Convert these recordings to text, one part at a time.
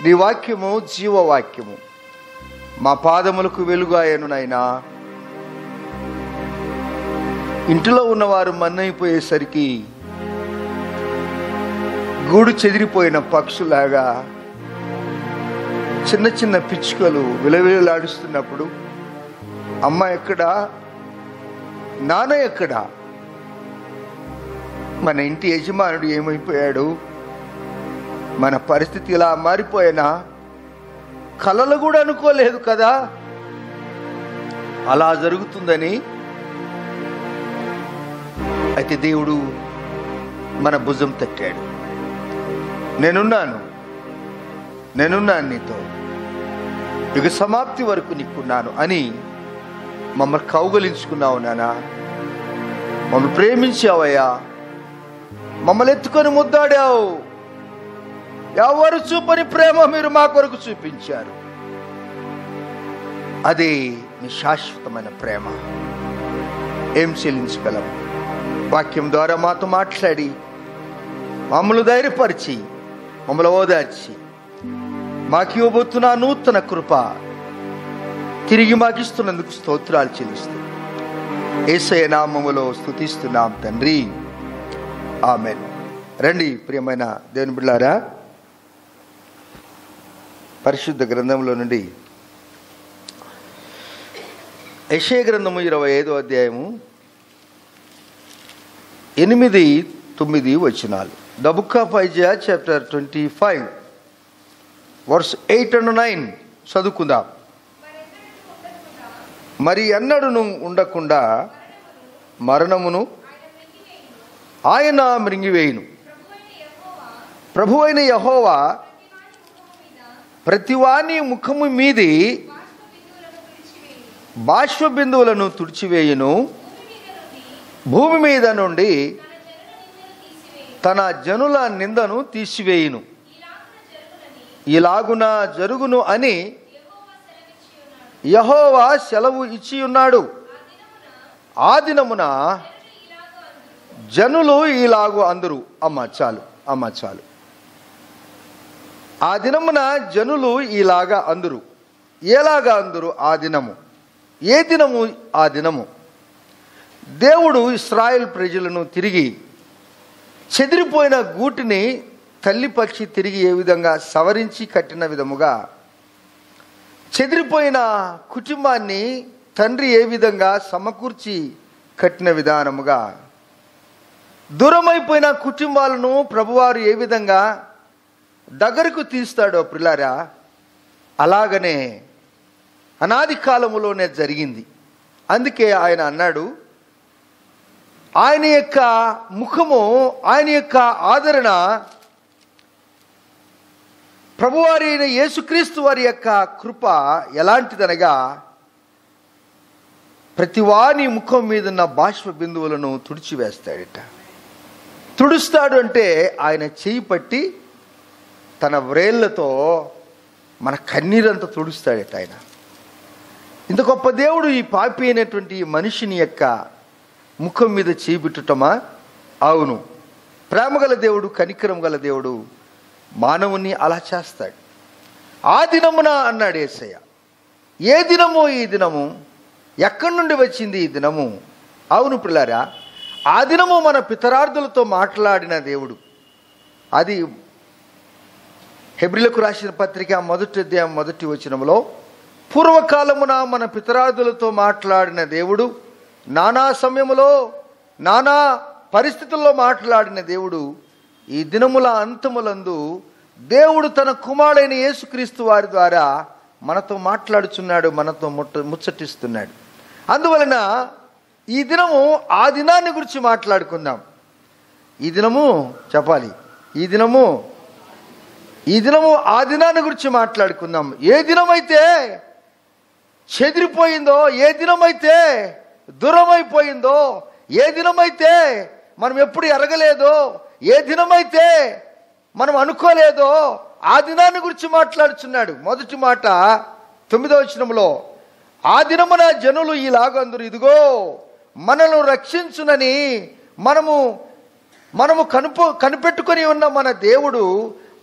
నీ వాక్యము జీవవాక్యము మా పాదములకు వెలుగాయను నాయనా ఇంటిలో ఉన్నవారు మన్నైపోయేసరికి గూడు చెదిరిపోయిన పక్షులాగా చిన్న చిన్న పిచ్చుకలు విలవిలలాడుస్తున్నప్పుడు అమ్మ ఎక్కడా నాన్న ఎక్కడా మన ఇంటి యజమానుడు ఏమైపోయాడు మన పరిస్థితి ఇలా మారిపోయినా కలలు కూడా అనుకోలేదు కదా అలా జరుగుతుందని అయితే దేవుడు మన భుజం తట్టాడు నేనున్నాను నేనున్నాను నీతో యుగ సమాప్తి వరకు నీకున్నాను అని మమ్మల్ని కౌగలించుకున్నావు నానా మమ్మల్ని ప్రేమించావయ్యా మమ్మల్ని ఎత్తుకొని ముద్దాడావు ఎవరు చూపని ప్రేమ మీరు మా కొరకు చూపించారు అదే మీ శాశ్వతమైన ప్రేమ ఏం చెల్లించగలం వాక్యం ద్వారా మాతో మాట్లాడి మమ్మల్ని ధైర్యపరిచి మమ్మల్ని ఓదార్చి మాకు ఇవ్వబోతున్న నూతన కృప తిరిగి మాకిస్తున్నందుకు స్తోత్రాలు చెల్లిస్తూ ఏసయ నామములో స్తుతిస్తున్నాం తండ్రి ఆమెన్ రండి ప్రియమైన దేవుని బిళ్ళారా పరిశుద్ధ గ్రంథంలో నుండి యశయ గ్రంథము ఇరవై ఐదో అధ్యాయము ఎనిమిది తొమ్మిది వచనాలు the book of Isaiah chapter twenty five verse eight and nine చదువుకుందాం మరి ఎన్నడును ఉండకుండా మరణమును ఆయన మృంగివేయును ప్రభువైన యహోవా ప్రతివాని ముఖము మీది బాష్ప బిందువులను తుడిచివేయును భూమి మీద నుండి తన జనుల నిందను తీసివేయును ఇలాగున జరుగును అని యహోవా సెలవు ఇచ్చి ఉన్నాడు ఆ దినమున జనులు ఇలాగు అందరు అమ్మ చాలు అమ్మ చాలు ఆ దినమున జనులు ఇలాగా అందరు ఎలాగా అందరు ఆ దినము ఏ దినము ఆ దినము దేవుడు ఇస్రాయేల్ ప్రజలను తిరిగి చెదిరిపోయిన గూటిని తల్లి పక్షి తిరిగి ఏ విధంగా సవరించి కట్టిన విధముగా చెదిరిపోయిన కుటుంబాన్ని తండ్రి ఏ విధంగా సమకూర్చి కట్టిన విధానముగా దూరమైపోయిన కుటుంబాలను ప్రభువారు ఏ విధంగా దగ్గరకు తీస్తాడో పిల్లారా అలాగనే అనాది కాలములోనే జరిగింది అందుకే ఆయన అన్నాడు ఆయన యొక్క ముఖము ఆయన యొక్క ఆదరణ ప్రభువారి అయిన యేసుక్రీస్తు వారి యొక్క కృప ఎలాంటిదనగా ప్రతివాని ముఖం మీద ఉన్న బాష్ప బిందువులను తుడిచివేస్తాడట తుడుస్తాడు అంటే ఆయన చేయి పట్టి తన వ్రేళ్లతో మన కన్నీరంతా తుడుస్తాడట ఆయన ఇంత గొప్ప దేవుడు ఈ పాపి అయినటువంటి ఈ మనిషిని యొక్క ముఖం మీద చేయిబెట్టుటమా అవును ప్రేమగల దేవుడు కనికరం గల దేవుడు మానవుని అలా చేస్తాడు ఆ దినమున అన్నాడు ఏసయ్య ఏ దినము ఈ దినము ఎక్కడి నుండి వచ్చింది ఈ దినము అవును పిల్లారా ఆ దినము మన పితరార్థులతో మాట్లాడిన దేవుడు అది హెబ్రిలకు రాసిన పత్రిక మొదటి అధ్యాయం మొదటి వచనంలో పూర్వకాలమున మన పితరాదులతో మాట్లాడిన దేవుడు నానా సమయములో నానా పరిస్థితుల్లో మాట్లాడిన దేవుడు ఈ దినముల అంతములందు దేవుడు తన కుమారుడైన యేసుక్రీస్తు వారి ద్వారా మనతో మాట్లాడుచున్నాడు మనతో ముట్ట ముచ్చటిస్తున్నాడు అందువలన ఈ దినము ఆ దినాన్ని గురించి మాట్లాడుకుందాం ఈ దినము చెప్పాలి ఈ దినము ఈ దినము ఆ దినాన్ని గురించి మాట్లాడుకుందాం ఏ దినమైతే చెదిరిపోయిందో ఏ దినమైతే దూరమైపోయిందో ఏ దినమైతే మనం ఎప్పుడు ఎరగలేదో ఏ దినమైతే మనం అనుకోలేదో ఆ దినాన్ని గురించి మాట్లాడుచున్నాడు మొదటి మాట తొమ్మిదవ వచనంలో ఆ దినమున జనులు ఇలాగందరు ఇదిగో మనల్ని రక్షించునని మనము మనము కనుప కనిపెట్టుకొని ఉన్న మన దేవుడు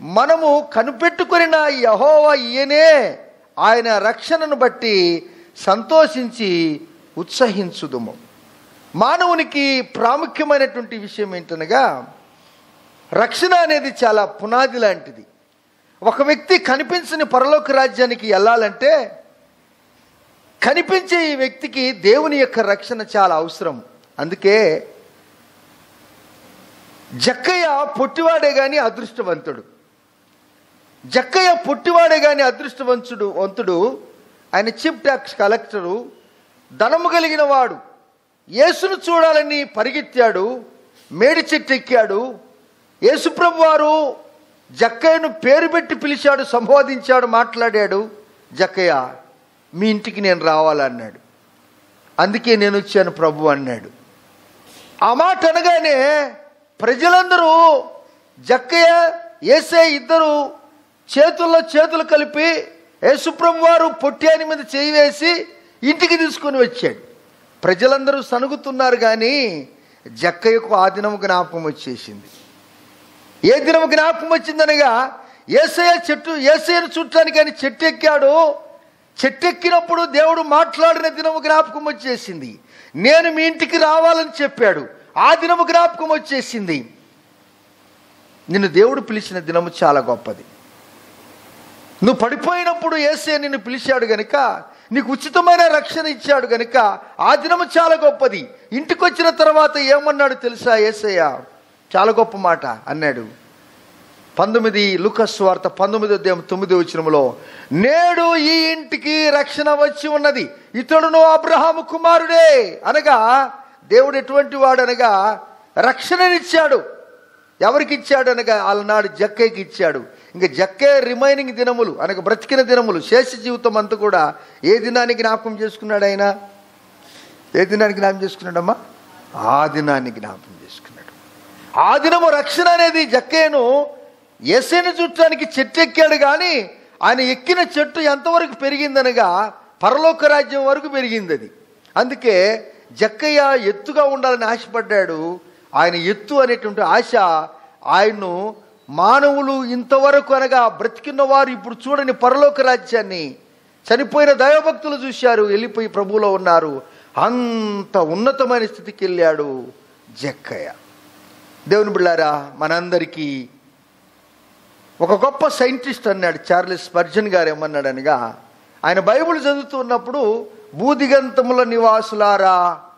మనము కనిపెట్టుకున్న యహోవా ఈయనే ఆయన రక్షణను బట్టి సంతోషించి ఉత్సహించుదుము మానవునికి ప్రాముఖ్యమైనటువంటి విషయం ఏంటనగా రక్షణ అనేది చాలా పునాది లాంటిది ఒక వ్యక్తి కనిపించని పరలోక రాజ్యానికి వెళ్ళాలంటే కనిపించే ఈ వ్యక్తికి దేవుని యొక్క రక్షణ చాలా అవసరం అందుకే జక్కయ్య పొట్టివాడే గాని అదృష్టవంతుడు జక్కయ్య పొట్టివాడే గాని అదృష్టవంతుడు వంతుడు ఆయన చీఫ్ ట్యాక్స్ కలెక్టరు ధనము కలిగిన వాడు యేసును చూడాలని పరిగెత్తాడు మేడి చెట్టు ఎక్కాడు యేసుప్రభు వారు జక్కయ్యను పేరు పెట్టి పిలిచాడు సంబోధించాడు మాట్లాడాడు జక్కయ్య మీ ఇంటికి నేను రావాలన్నాడు అందుకే నేను వచ్చాను ప్రభు అన్నాడు ఆ మాట అనగానే ప్రజలందరూ జక్కయ్య ఏసే ఇద్దరు చేతుల్లో చేతులు కలిపి యేసుప్రభు వారు పొట్టాని మీద చేయి వేసి ఇంటికి తీసుకొని వచ్చాడు ప్రజలందరూ సనుగుతున్నారు కానీ జక్కయ్యకు ఆ దినం జ్ఞాపకం వచ్చేసింది ఏ దినం జ్ఞాపకం వచ్చిందనగా ఏసయ్య చెట్టు ఏసయ్యను చుట్టానికి ఆయన చెట్టు ఎక్కాడు చెట్టు ఎక్కినప్పుడు దేవుడు మాట్లాడిన దినము జ్ఞాపకం వచ్చేసింది నేను మీ ఇంటికి రావాలని చెప్పాడు ఆ దినము జ్ఞాపకం వచ్చేసింది నిన్ను దేవుడు పిలిచిన దినము చాలా గొప్పది నువ్వు పడిపోయినప్పుడు ఏసే నిన్ను పిలిచాడు గనుక నీకు ఉచితమైన రక్షణ ఇచ్చాడు గనుక ఆ దినము చాలా గొప్పది ఇంటికి వచ్చిన తర్వాత ఏమన్నాడు తెలుసా ఏసయ్య చాలా గొప్ప మాట అన్నాడు పంతొమ్మిది లుకస్ వార్త పంతొమ్మిది ఉదయం తొమ్మిది వచ్చినములో నేడు ఈ ఇంటికి రక్షణ వచ్చి ఉన్నది ఇతడును అబ్రహాము కుమారుడే అనగా దేవుడు ఎటువంటి వాడు అనగా రక్షణనిచ్చాడు ఎవరికి ఇచ్చాడు అనగా అలనాడు జక్కయ్యకి ఇచ్చాడు ఇంకా జక్కే రిమైనింగ్ దినములు అనగా బ్రతికిన దినములు శేష జీవితం అంతా కూడా ఏ దినానికి జ్ఞాపకం చేసుకున్నాడు ఆయన ఏ దినానికి జ్ఞాపకం చేసుకున్నాడమ్మా ఆ దినాన్ని జ్ఞాపకం చేసుకున్నాడు ఆ దినము రక్షణ అనేది జక్కేను ఏసేను చుట్టానికి చెట్టు ఎక్కాడు కానీ ఆయన ఎక్కిన చెట్టు ఎంతవరకు పెరిగిందనగా పరలోక రాజ్యం వరకు పెరిగింది అది అందుకే జక్కయ్య ఎత్తుగా ఉండాలని ఆశపడ్డాడు ఆయన ఎత్తు అనేటువంటి ఆశ ఆయన్ను మానవులు ఇంతవరకు అనగా బ్రతికిన వారు ఇప్పుడు చూడని పరలోక రాజ్యాన్ని చనిపోయిన దైవభక్తులు చూశారు వెళ్ళిపోయి ప్రభువులో ఉన్నారు అంత ఉన్నతమైన స్థితికి వెళ్ళాడు జక్కయ్య దేవుని బిళ్ళారా మనందరికీ ఒక గొప్ప సైంటిస్ట్ అన్నాడు చార్లెస్ స్పర్జన్ గారు ఏమన్నాడు అనగా ఆయన బైబిల్ చదువుతున్నప్పుడు భూదిగంతముల నివాసులారా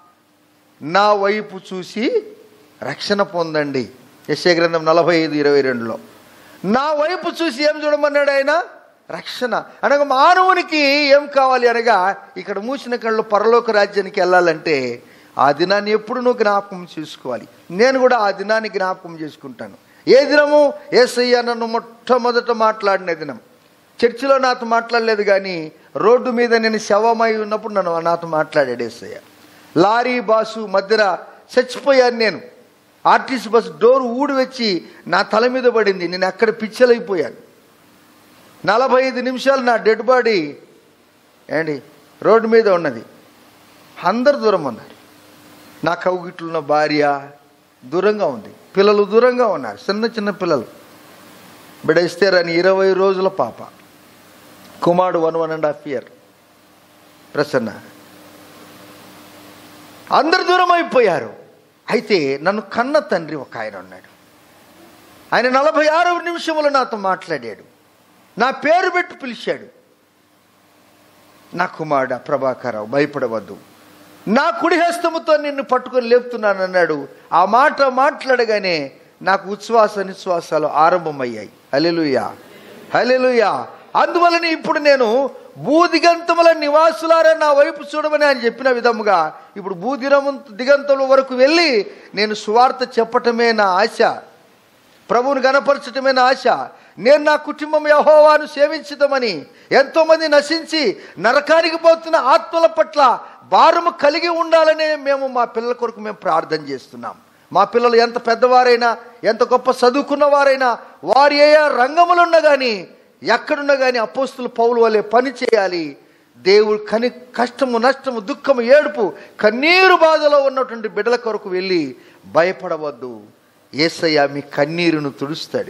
నా వైపు చూసి రక్షణ పొందండి యశ్య గ్రంథం నలభై ఐదు ఇరవై రెండులో నా వైపు చూసి ఏం చూడమన్నాడు ఆయన రక్షణ అనగా మానవునికి ఏం కావాలి అనగా ఇక్కడ మూసిన కళ్ళు పరలోక రాజ్యానికి వెళ్ళాలంటే ఆ దినాన్ని ఎప్పుడు నువ్వు జ్ఞాపకం చేసుకోవాలి నేను కూడా ఆ దినాన్ని జ్ఞాపకం చేసుకుంటాను ఏ దినము ఏసయ్య నన్ను మొట్టమొదట మాట్లాడిన దినం చర్చిలో నాతో మాట్లాడలేదు కానీ రోడ్డు మీద నేను శవమై ఉన్నప్పుడు నన్ను నాతో మాట్లాడాడు ఏసయ్య లారీ బాసు మధ్యన చచ్చిపోయాను నేను ఆర్టీసీ బస్ డోర్ ఊడి వచ్చి నా తల మీద పడింది నేను అక్కడ పిచ్చలైపోయాను నలభై ఐదు నిమిషాలు నా డెడ్ బాడీ ఏంటి రోడ్డు మీద ఉన్నది అందరు దూరం ఉన్నారు నా కౌగిట్లున్న భార్య దూరంగా ఉంది పిల్లలు దూరంగా ఉన్నారు చిన్న చిన్న పిల్లలు బిడేస్తారని ఇరవై రోజుల పాప కుమారుడు one one and half year Prasanna అందరు దూరం అయిపోయారు అయితే నన్ను కన్న తండ్రి ఒక ఆయన ఉన్నాడు ఆయన నలభై ఆరవ నిమిషంలో నాతో మాట్లాడాడు నా పేరు పెట్టి పిలిచాడు నా కుమారుడ ప్రభాకరావు భయపడవద్దు నా కుడి హస్తముతో నిన్ను పట్టుకొని లేపుతున్నాను అన్నాడు ఆ మాట మాట్లాడగానే నాకు ఉచ్ఛ్వాస నిశ్వాసాలు ఆరంభమయ్యాయి హలెలుయా హలెలుయా అందువలన ఇప్పుడు నేను భూదిగంతముల నివాసులారా నా వైపు చూడమని ఆయన చెప్పిన విధముగా ఇప్పుడు భూదిరము దిగంతముల వరకు వెళ్ళి నేను సువార్త చెప్పటమే నా ఆశ ప్రభువుని గనపరచటమే నా ఆశ నేను నా కుటుంబం యహోవాను సేవించుదామని ఎంతోమంది నశించి నరకానికి పోతున్న ఆత్మల పట్ల భారము కలిగి ఉండాలనే మేము మా పిల్లల కొరకు మేము ప్రార్థన చేస్తున్నాం మా పిల్లలు ఎంత పెద్దవారైనా ఎంత గొప్ప చదువుకున్న వారైనా వారి ఏ రంగములున్నా కానీ ఎక్కడున్నా కానీ అపోస్తులు పౌలు వలె పని చేయాలి దేవుడు కని కష్టము నష్టము దుఃఖము ఏడుపు కన్నీరు బాధలో ఉన్నటువంటి బిడ్డల కొరకు వెళ్ళి భయపడవద్దు ఏసయ్య మీ కన్నీరును తుడుస్తాడు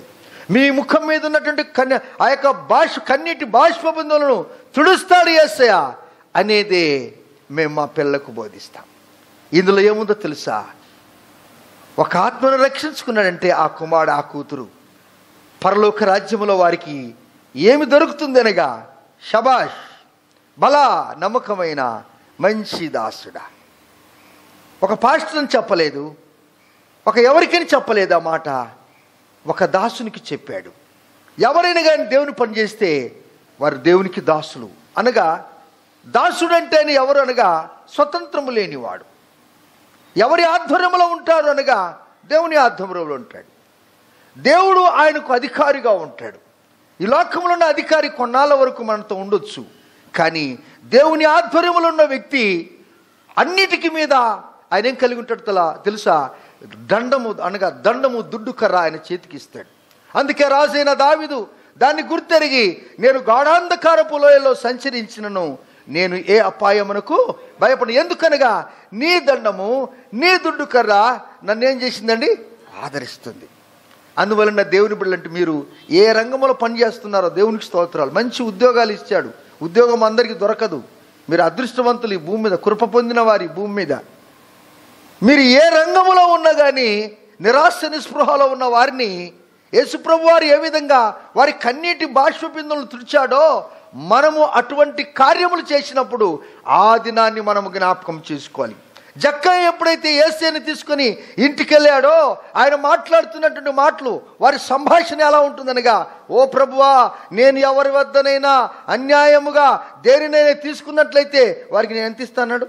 మీ ముఖం మీద ఉన్నటువంటి కన్య ఆ యొక్క బాష్ కన్నీటి బాష్పబంధువులను తుడుస్తాడు ఏసయ్య అనేదే మేము మా పిల్లలకు బోధిస్తాం ఇందులో ఏముందో తెలుసా ఒక ఆత్మను రక్షించుకున్నాడంటే ఆ కుమారుడు ఆ కూతురు పరలోక రాజ్యములో వారికి ఏమి దొరుకుతుంది అనగా షబాష్ బల నమ్మకమైన మంచి దాసుడా ఒక పాస్టర్ని చెప్పలేదు ఒక ఎవరికని చెప్పలేదు ఆ మాట ఒక దాసునికి చెప్పాడు ఎవరైనా కానీ దేవుని పని చేస్తే వారు దేవునికి దాసులు అనగా దాసుడు అంటేనే ఎవరు అనగా స్వతంత్రము లేనివాడు ఎవరి ఆధ్వర్యంలో ఉంటాడు అనగా దేవుని ఆధ్వర్యంలో ఉంటాడు దేవుడు ఆయనకు అధికారిగా ఉంటాడు ఈ లోకంలో ఉన్న అధికారి కొన్నాళ్ళ వరకు మనతో ఉండొచ్చు కానీ దేవుని ఆధ్వర్యంలో ఉన్న వ్యక్తి అన్నిటికీ మీద ఆయన ఏం కలిగి ఉంటాడు తలా తెలుసా దండము అనగా దండము దుడ్డు కర్ర ఆయన చేతికి ఇస్తాడు అందుకే రాజైన దావిదు దాన్ని గుర్తెరిగి నేను గాఢాంధకారపు లోయలో సంచరించినను నేను ఏ అపాయమునకు భయపడి ఎందుకనగా నీ దండము నీ దుడ్డు కర్ర నన్నేం చేసిందండి ఆదరిస్తుంది అందువలన దేవుని బిడ్డలంటే మీరు ఏ రంగంలో పనిచేస్తున్నారో దేవునికి స్తోత్రాలు మంచి ఉద్యోగాలు ఇచ్చాడు ఉద్యోగం అందరికీ దొరకదు మీరు అదృష్టవంతులు ఈ భూమి మీద కృప పొందిన వారి భూమి మీద మీరు ఏ రంగంలో ఉన్నా కానీ నిరాశ నిస్పృహలో ఉన్న వారిని యేసుప్రభు వారు ఏ విధంగా వారి కన్నీటి బాష్ప బిందులను తుడిచాడో మనము అటువంటి కార్యములు చేసినప్పుడు ఆ దినాన్ని మనము జ్ఞాపకం చేసుకోవాలి జక్కయ్య ఎప్పుడైతే ఏసేని తీసుకొని ఇంటికి వెళ్ళాడో ఆయన మాట్లాడుతున్నటువంటి మాటలు వారి సంభాషణ ఎలా ఉంటుందనగా ఓ ప్రభువా నేను ఎవరి వద్దనైనా అన్యాయముగా దేనినైనా తీసుకున్నట్లయితే వారికి నేను ఎంత ఇస్తాన్నాడు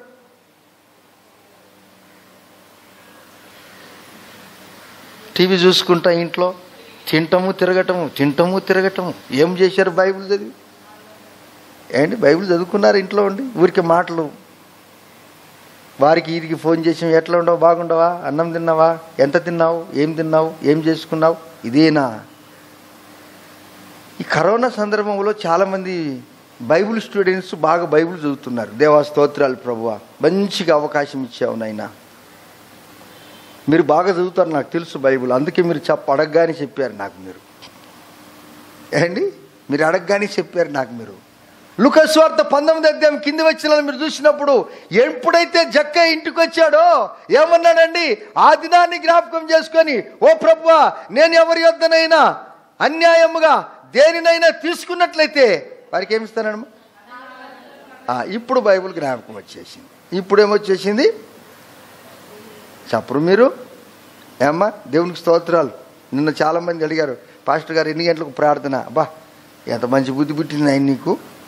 టీవీ చూసుకుంటా ఇంట్లో తింటము తిరగటము తింటము తిరగటము ఏం చేశారు బైబిల్ చదివి ఏంటి బైబిల్ చదువుకున్నారు ఇంట్లో ఉండి ఊరికి మాటలు వారికి వీరికి ఫోన్ చేసి ఎట్లా ఉండవు బాగుండవా అన్నం తిన్నావా ఎంత తిన్నావు ఏం తిన్నావు ఏం చేసుకున్నావు ఇదేనా ఈ కరోనా సందర్భంలో చాలామంది బైబిల్ స్టూడెంట్స్ బాగా బైబిల్ చదువుతున్నారు దేవా స్తోత్రాలు ప్రభువ మంచిగా అవకాశం ఇచ్చావు నాయనా మీరు బాగా చదువుతారు నాకు తెలుసు బైబిల్ అందుకే మీరు చెప్ప అడగగానే చెప్పారు నాకు మీరు ఏండి మీరు అడగగానే చెప్పారు నాకు మీరు లుకస్వార్త పంతొమ్మిది అధ్యాయం కింది వచ్చిన మీరు చూసినప్పుడు ఎప్పుడైతే జక్క ఇంటికి వచ్చాడో ఏమన్నాడండి ఆ దినాన్ని జ్ఞాపకం చేసుకొని ఓ ప్రభువా నేను ఎవరి యొద్దనైనా అన్యాయముగా దేనినైనా తీసుకున్నట్లయితే వారికి ఏమిస్తానమ్మా ఆ, ఇప్పుడు బైబిల్ జ్ఞాపకం వచ్చేసింది ఇప్పుడు ఏమొచ్చేసింది చెప్పరు మీరు ఏమ్మా దేవునికి స్తోత్రాలు నిన్న చాలామంది అడిగారు పాస్టర్ గారు ఎన్ని గంటలకు ప్రార్థన అబ్బా ఎంత మంచి బుద్ధి పుట్టింది ఆయన నీకు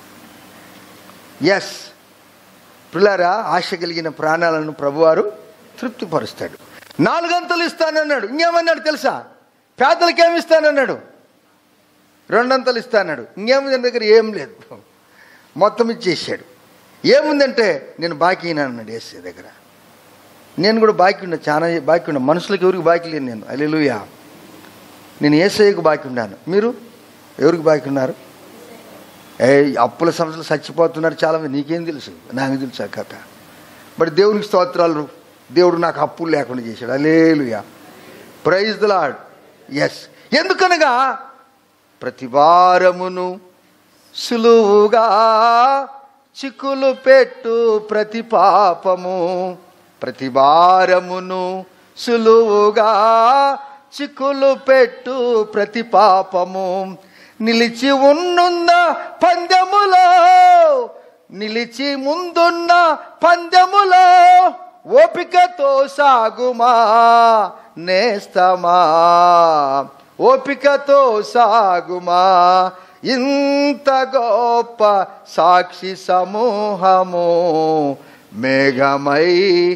ఎస్ పిల్లారా ఆశ కలిగిన ప్రాణాలను ప్రభువారు తృప్తిపరుస్తాడు నాలుగంతలు ఇస్తానన్నాడు ఇంకేమన్నాడు తెలుసా పేదలకి ఏమి ఇస్తానన్నాడు రెండంతలు ఇస్తానన్నాడు ఇంకేముంది నా దగ్గర ఏం లేదు మొత్తం ఇచ్చేసాడు ఏముందంటే నేను బాకీ అన్నాడు ఏసే దగ్గర నేను కూడా బాకీ ఉన్నా చాలా బాకీ ఉన్నా మనుషులకు ఎవరికి బాకీ లేను నేను అల్లెలుయా నేను ఏసఐకి బాకీ ఉన్నాను మీరు ఎవరికి బాకీ ఉన్నారు ఏ అప్పుల సమస్యలు చచ్చిపోతున్నారు చాలా మంది నీకేం తెలుసు నాకు తెలుసు ఆ కథ బట్ దేవునికి స్తోత్రాలు దేవుడు నాకు అప్పులు లేకుండా చేశాడు అలేలుయా ప్రైజ్ ద లాడ్ ఎస్ ఎందుకనగా ప్రతి వారమును సులువుగా చిక్కులు పెట్టు ప్రతి పాపము ప్రతి వారమును సులువుగా చిక్కులు పెట్టు ప్రతి పాపము నిలిచి ఉన్నున్న పందెములో నిలిచి ముందున్న పందెములో ఓపికతో సాగుమా నేస్తమా ఓపికతో సాగుమా ఇంత గొప్ప సాక్షి సమూహము మేఘమై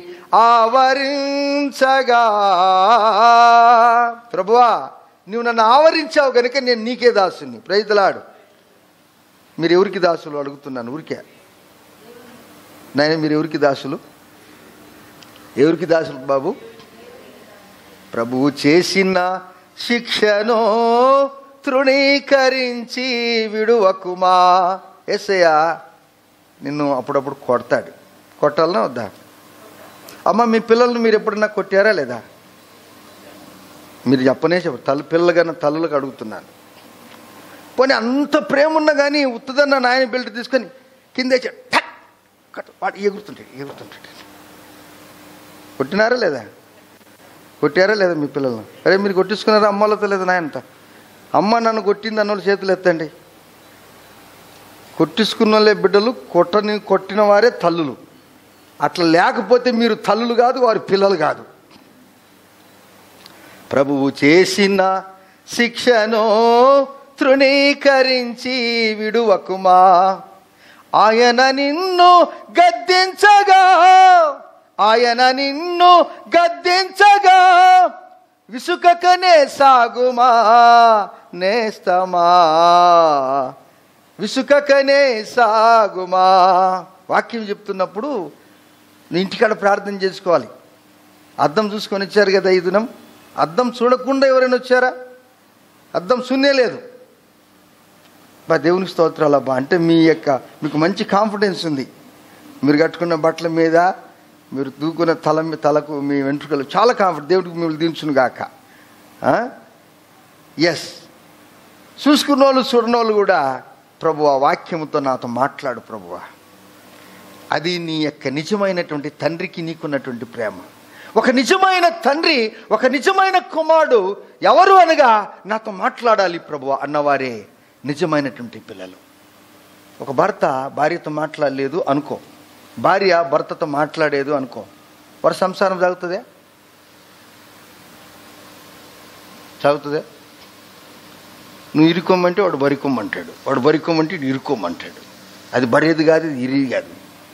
ఆవరించగా ప్రభువా నువ్వు నన్ను ఆవరించావు కనుక నేను నీకే దాసుని ప్రైతలాడు మీరు ఎవరికి దాసులు అడుగుతున్నాను ఊరికే నాయన మీరు ఎవరికి దాసులు ఎవరికి దాసులు బాబు ప్రభువు చేసిన శిక్షను తృణీకరించి విడువకుమా ఎస్సయ్యా నిన్ను అప్పుడప్పుడు కొడతాడు కొట్టాలనా వద్దా అమ్మ మీ పిల్లల్ని మీరు ఎప్పుడన్నా కొట్టారా లేదా మీరు చెప్పనే చెప్పరు తల్లి పిల్లగానే తల్లులకు అడుగుతున్నాను పోనీ అంత ప్రేమ ఉన్నా కానీ ఉత్తదన్న నాయన బెల్ట్ తీసుకొని కింద వేసాడు. టక్ కట్ వాడు ఎగురుతుంటాడు ఎగురుతుంటాడు కొట్టినారా లేదా కొట్టారా లేదా మీ పిల్లలు అరే మీరు కొట్టించుకున్నారా అమ్మలతో లేదా నాయనత అమ్మ నన్ను కొట్టింది అన్నోళ్ళు చేతులు ఎత్తండి కొట్టించుకున్న వాళ్ళే బిడ్డలు కొట్టని కొట్టిన వారే తల్లులు అట్లా లేకపోతే మీరు తల్లులు కాదు వారి పిల్లలు కాదు ప్రభువు చేసిన శిక్షను తృణీకరించి విడువకుమా ఆయన నిన్ను గద్దించగా ఆయన నిన్ను గద్దించగా విసుకకనే సాగుమా నేస్తమా విసుకకనే సాగుమా వాక్యం చెప్తున్నప్పుడు నీ ఇంటికాడ ప్రార్థన చేసుకోవాలి అద్దం చూసుకొని వచ్చారు కదా ఈ దినం అద్దం చూడకుండా ఎవరైనా వచ్చారా అద్దం శూన్యే లేదు బా దేవునికి స్తోత్రాలు అబ్బా అంటే మీ యొక్క మీకు మంచి కాన్ఫిడెన్స్ ఉంది మీరు కట్టుకున్న బట్టల మీద మీరు దూకున్న తల మీ తలకు మీ వెంట్రుకలు చాలా కాన్ఫిడెంట్ దేవుడికి మిమ్మల్ని దించును గాక ఎస్ చూసుకున్న వాళ్ళు చూడని వాళ్ళు కూడా ప్రభు ఆ వాక్యముతో నాతో మాట్లాడు ప్రభువా అది నీ యొక్క నిజమైనటువంటి తండ్రికి నీకున్నటువంటి ప్రేమ ఒక నిజమైన తండ్రి ఒక నిజమైన కుమారుడు ఎవరు అనగా నాతో మాట్లాడాలి ప్రభు అన్నవారే నిజమైనటువంటి పిల్లలు ఒక భర్త భార్యతో మాట్లాడలేదు అనుకో భార్య భర్తతో మాట్లాడేదు అనుకో వారి సంసారం సాగుతుందే సాగుతుందే నువ్వు ఇరుకోమంటే వాడు బరికొమ్మంటాడు వాడు బరికొమ్మంటే ఇటు ఇరుకోమంటాడు అది బరేది కాదు ఇది ఇరిగి కాదు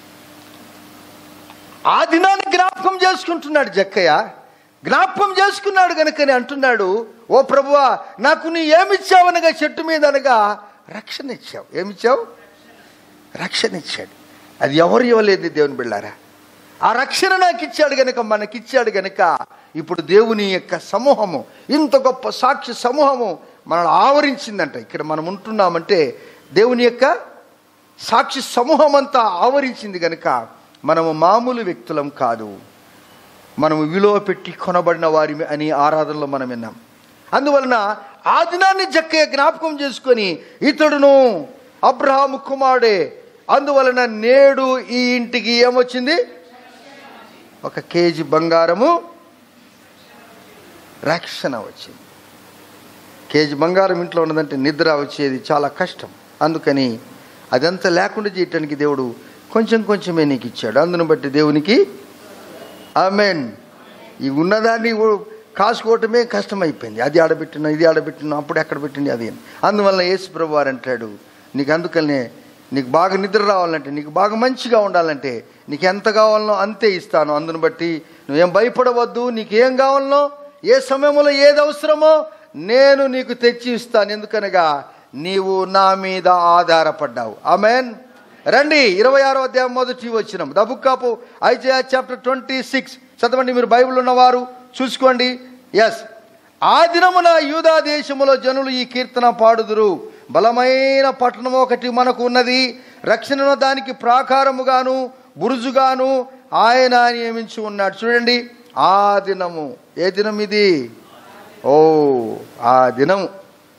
ఆ దినాన్ని జ్ఞాపకం చేసుకుంటున్నాడు జక్కయ్య జ్ఞాపకం చేసుకున్నాడు గనుకని అంటున్నాడు ఓ ప్రభువా నాకు నీ ఏమిచ్చావనగా చెట్టు మీద అనగా రక్షణ ఇచ్చావు ఏమిచ్చావు రక్షణ ఇచ్చాడు అది ఎవరు ఇవ్వలేదు దేవుని బిళ్ళారా ఆ రక్షణ నాకు ఇచ్చాడు గనక మనకిచ్చాడు గనక ఇప్పుడు దేవుని యొక్క సమూహము ఇంత గొప్ప సాక్షి సమూహము మనల్ని ఆవరించిందంట ఇక్కడ మనం ఉంటున్నామంటే దేవుని యొక్క సాక్షి సమూహం అంతా ఆవరించింది గనక మనము మామూలు వ్యక్తులం కాదు మనము విలువ పెట్టి కొనబడిన వారి అని ఆరాధనలో మనం విన్నాం అందువలన ఆ దినాన్ని జక్కయ్య జ్ఞాపకం చేసుకొని ఇతడును అబ్రహాము కుమారుడే అందువలన నేడు ఈ ఇంటికి ఏమొచ్చింది ఒక కేజీ బంగారము రక్షణ వచ్చింది కేజీ బంగారం ఇంట్లో ఉన్నదంటే నిద్ర వచ్చేది చాలా కష్టం అందుకని అదంతా లేకుండా చేయటానికి దేవుడు కొంచెం కొంచెమే నీకు ఇచ్చాడు అందును బట్టి దేవునికి ఆమెన్ ఈ ఉన్నదాన్ని ఓ- కాసుకోవటమే కష్టమైపోయింది అది ఆడబెట్టిన ఇది ఆడబెట్టిన అప్పుడు ఎక్కడ పెట్టింది అది అని. అందువల్ల యేసు ప్రభు వారు అంటాడు నీకు అందుకనే నీకు బాగా నిద్ర రావాలంటే నీకు బాగా మంచిగా ఉండాలంటే నీకు ఎంత కావాలనో అంతే ఇస్తాను అందును బట్టి నువ్వేం భయపడవద్దు నీకు ఏం కావాలనో ఏ సమయంలో ఏది అవసరమో నేను నీకు తెచ్చి ఇస్తాను ఎందుకనగా నీవు నా మీద ఆధారపడ్డావు ఆమెన్ రండి ఇరవై ఆరో అధ్యాయం మొదటి వచ్చినాం the book of Isaiah chapter twenty six చదవండి మీరు బైబిల్ ఉన్నవారు చూసుకోండి ఎస్ ఆ దినమున యూదా దేశములో జనులు ఈ కీర్తన పాడుదురు బలమైన పట్టణం ఒకటి మనకు ఉన్నది రక్షణ దానికి ప్రాకారముగాను బురుజుగాను ఆయన నియమించి ఉన్నాడు చూడండి ఆ దినము ఏ దినం ఇది ఓ ఆ దినము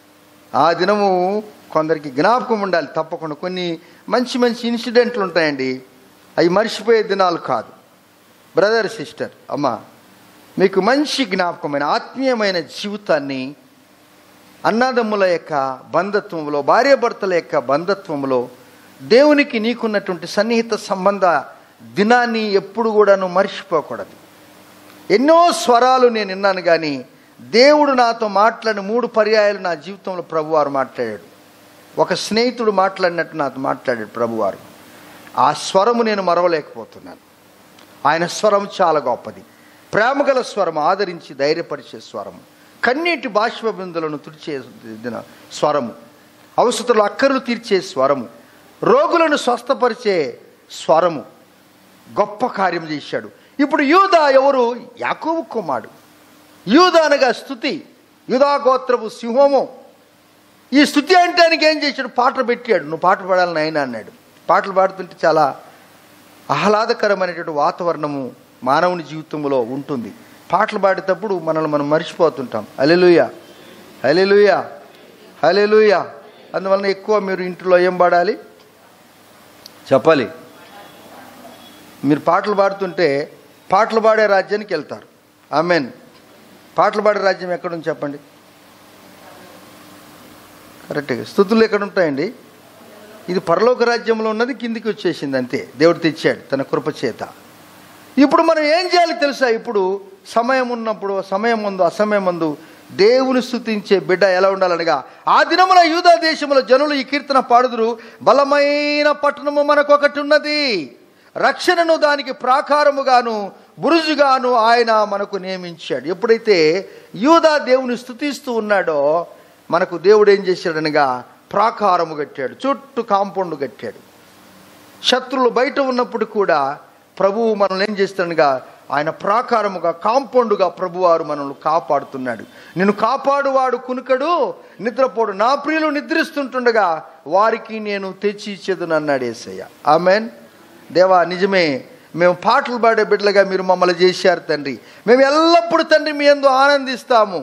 ఆ దినము కొందరికి జ్ఞాపకం ఉండాలి తప్పకుండా కొన్ని మంచి మంచి ఇన్సిడెంట్లు ఉంటాయండి అవి మర్చిపోయే దినాలు కాదు బ్రదర్ సిస్టర్ అమ్మ మీకు మంచి జ్ఞాపకమైన ఆత్మీయమైన జీవితాన్ని అన్నదమ్ముల యొక్క బంధత్వంలో భార్యాభర్తల యొక్క బంధత్వంలో దేవునికి నీకున్నటువంటి సన్నిహిత సంబంధ దినాన్ని ఎప్పుడు కూడా నువ్వు మర్చిపోకూడదు ఎన్నో స్వరాలు నేను విన్నాను కానీ దేవుడు నాతో మాట్లాడిన మూడు పర్యాయాలు నా జీవితంలో ప్రభువారు మాట్లాడాడు ఒక స్నేహితుడు మాట్లాడినట్టు నాతో మాట్లాడాడు ప్రభువారు ఆ స్వరము నేను మరవలేకపోతున్నాను ఆయన స్వరం చాలా గొప్పది ప్రేమగల స్వరం ఆదరించి ధైర్యపరిచే స్వరము కన్నీటి బాష్ప బిందులను తుడిచే దిన స్వరము అవసరతలు అక్కర్లు తీర్చే స్వరము రోగులను స్వస్థపరిచే స్వరము గొప్ప కార్యం చేశాడు ఇప్పుడు యూదా ఎవరు యాకోబు కుమారుడు యూదా అనగా స్థుతి యూదా గోత్రపు సింహము ఈ స్థుతి అంటే ఆయనకి ఏం చేశాడు పాటలు పెట్టాడు నువ్వు పాట పాడాలని ఆయన అన్నాడు పాటలు పాడుతుంటే చాలా ఆహ్లాదకరమైనటువంటి వాతావరణము మానవుని జీవితంలో ఉంటుంది పాటలు పాడేటప్పుడు మనల్ని మనం మర్చిపోతుంటాం హలెలుయ హలెలుయ హలెలుయ అందువలన ఎక్కువ మీరు ఇంట్లో ఏం పాడాలి చెప్పాలి మీరు పాటలు పాడుతుంటే పాటలు పాడే రాజ్యానికి వెళ్తారు ఆమెన్ పాటలు పాడే రాజ్యం ఎక్కడుంది చెప్పండి కరెక్ట్గా స్థుతులు ఎక్కడ ఉంటాయండి ఇది పరలోక రాజ్యంలో ఉన్నది కిందికి వచ్చేసింది అంతే దేవుడు తెచ్చాడు తన కృప చేత ఇప్పుడు మనం ఏం చేయాలి తెలుసా ఇప్పుడు సమయం ఉన్నప్పుడు సమయం ముందు అసమయం ముందు దేవుని స్థుతించే బిడ్డ ఎలా ఉండాలనగా ఆ దినమున యూదా దేశంలో జనులు ఈ కీర్తన పాడుదురు బలమైన పట్టణము మనకు ఒకటి ఉన్నది రక్షణను దానికి ప్రాకారముగాను బురుజుగాను ఆయన మనకు నియమించాడు ఎప్పుడైతే యూదా దేవుని స్థుతిస్తూ ఉన్నాడో మనకు దేవుడు ఏం చేశాడనగా ప్రాకారము కట్టాడు చుట్టూ కాంపౌండ్ కట్టాడు శత్రువులు బయట ఉన్నప్పుడు కూడా ప్రభువు మనల్ని ఏం చేస్తాడుగా ఆయన ప్రాకారముగా కాంపౌండ్గా ప్రభువారు మనల్ని కాపాడుతున్నాడు నిన్ను కాపాడువాడు కునుకడు నిద్రపోడు నా ప్రియులు నిద్రిస్తుంటుండగా వారికి నేను తెచ్చి ఇచ్చేదని అన్నాడు ఏసయ్య ఆమెన్ దేవా నిజమే మేము పాటలు పాడే బిడ్డలుగా మీరు మమ్మల్ని చేశారు తండ్రి మేము ఎల్లప్పుడూ తండ్రి మీ ఎందు ఆనందిస్తాము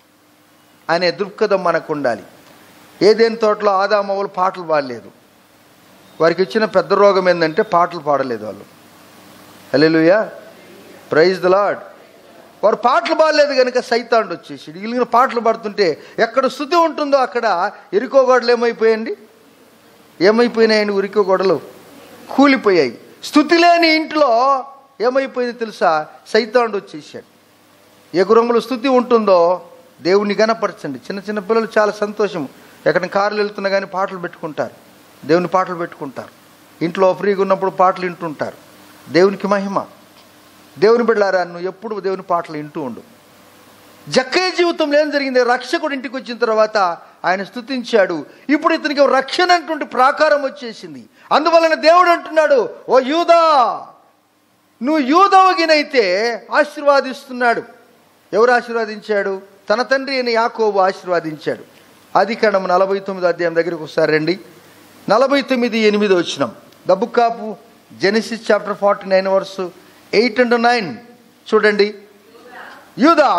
అనే దృక్పథం మనకు ఉండాలి ఏదేని తోటలో ఆదామవులు పాటలు పాడలేదు వారికి ఇచ్చిన పెద్ద రోగం ఏంటంటే పాటలు పాడలేదు వాళ్ళు హల్లెలూయా ప్రైజ్ ద లాడ్ వారు పాటలు పాడలేదు కనుక సైతాండు వచ్చేసి మిగిలిన పాటలు పాడుతుంటే ఎక్కడ స్థుతి ఉంటుందో అక్కడ ఇరుకో గోడలు ఏమైపోయాయండి ఏమైపోయినాయండి ఉరికో గోడలు కూలిపోయాయి స్థుతి లేని ఇంట్లో ఏమైపోయింది తెలుసా సైతాండు వచ్చేసాడు ఏ గురంలో స్థుతి ఉంటుందో దేవుని గనపరచండి చిన్న చిన్న పిల్లలు చాలా సంతోషం ఎక్కడ కార్లు వెళ్తున్నా కానీ పాటలు పెట్టుకుంటారు దేవుని పాటలు పెట్టుకుంటారు ఇంట్లో ఫ్రీగా ఉన్నప్పుడు పాటలు వింటుంటారు దేవునికి మహిమ దేవుని బిడ్డారా నువ్వు ఎప్పుడు దేవుని పాటలు వింటూ ఉండు జక్కయ్య జీవితంలో ఏం జరిగింది రక్షకుడు ఇంటికి వచ్చిన తర్వాత ఆయన స్తుతించాడు ఇప్పుడు ఇతనికి రక్షణ అటువంటి ప్రాకారం వచ్చేసింది అందువలన దేవుడు అంటున్నాడు ఓ యూదా నువ్వు యూదవగినైతే ఆశీర్వాదిస్తున్నాడు ఎవరు ఆశీర్వాదించాడు తన తండ్రి అయిన యాకోబు ఆశీర్వాదించాడు ఆది కాండం నలభై తొమ్మిది అధ్యాయం దగ్గరికి ఒకసారి రండి నలభై తొమ్మిది ఎనిమిది వచ్చినాం the book of Genesis chapter forty nine verse eight and nine చూడండి యూదా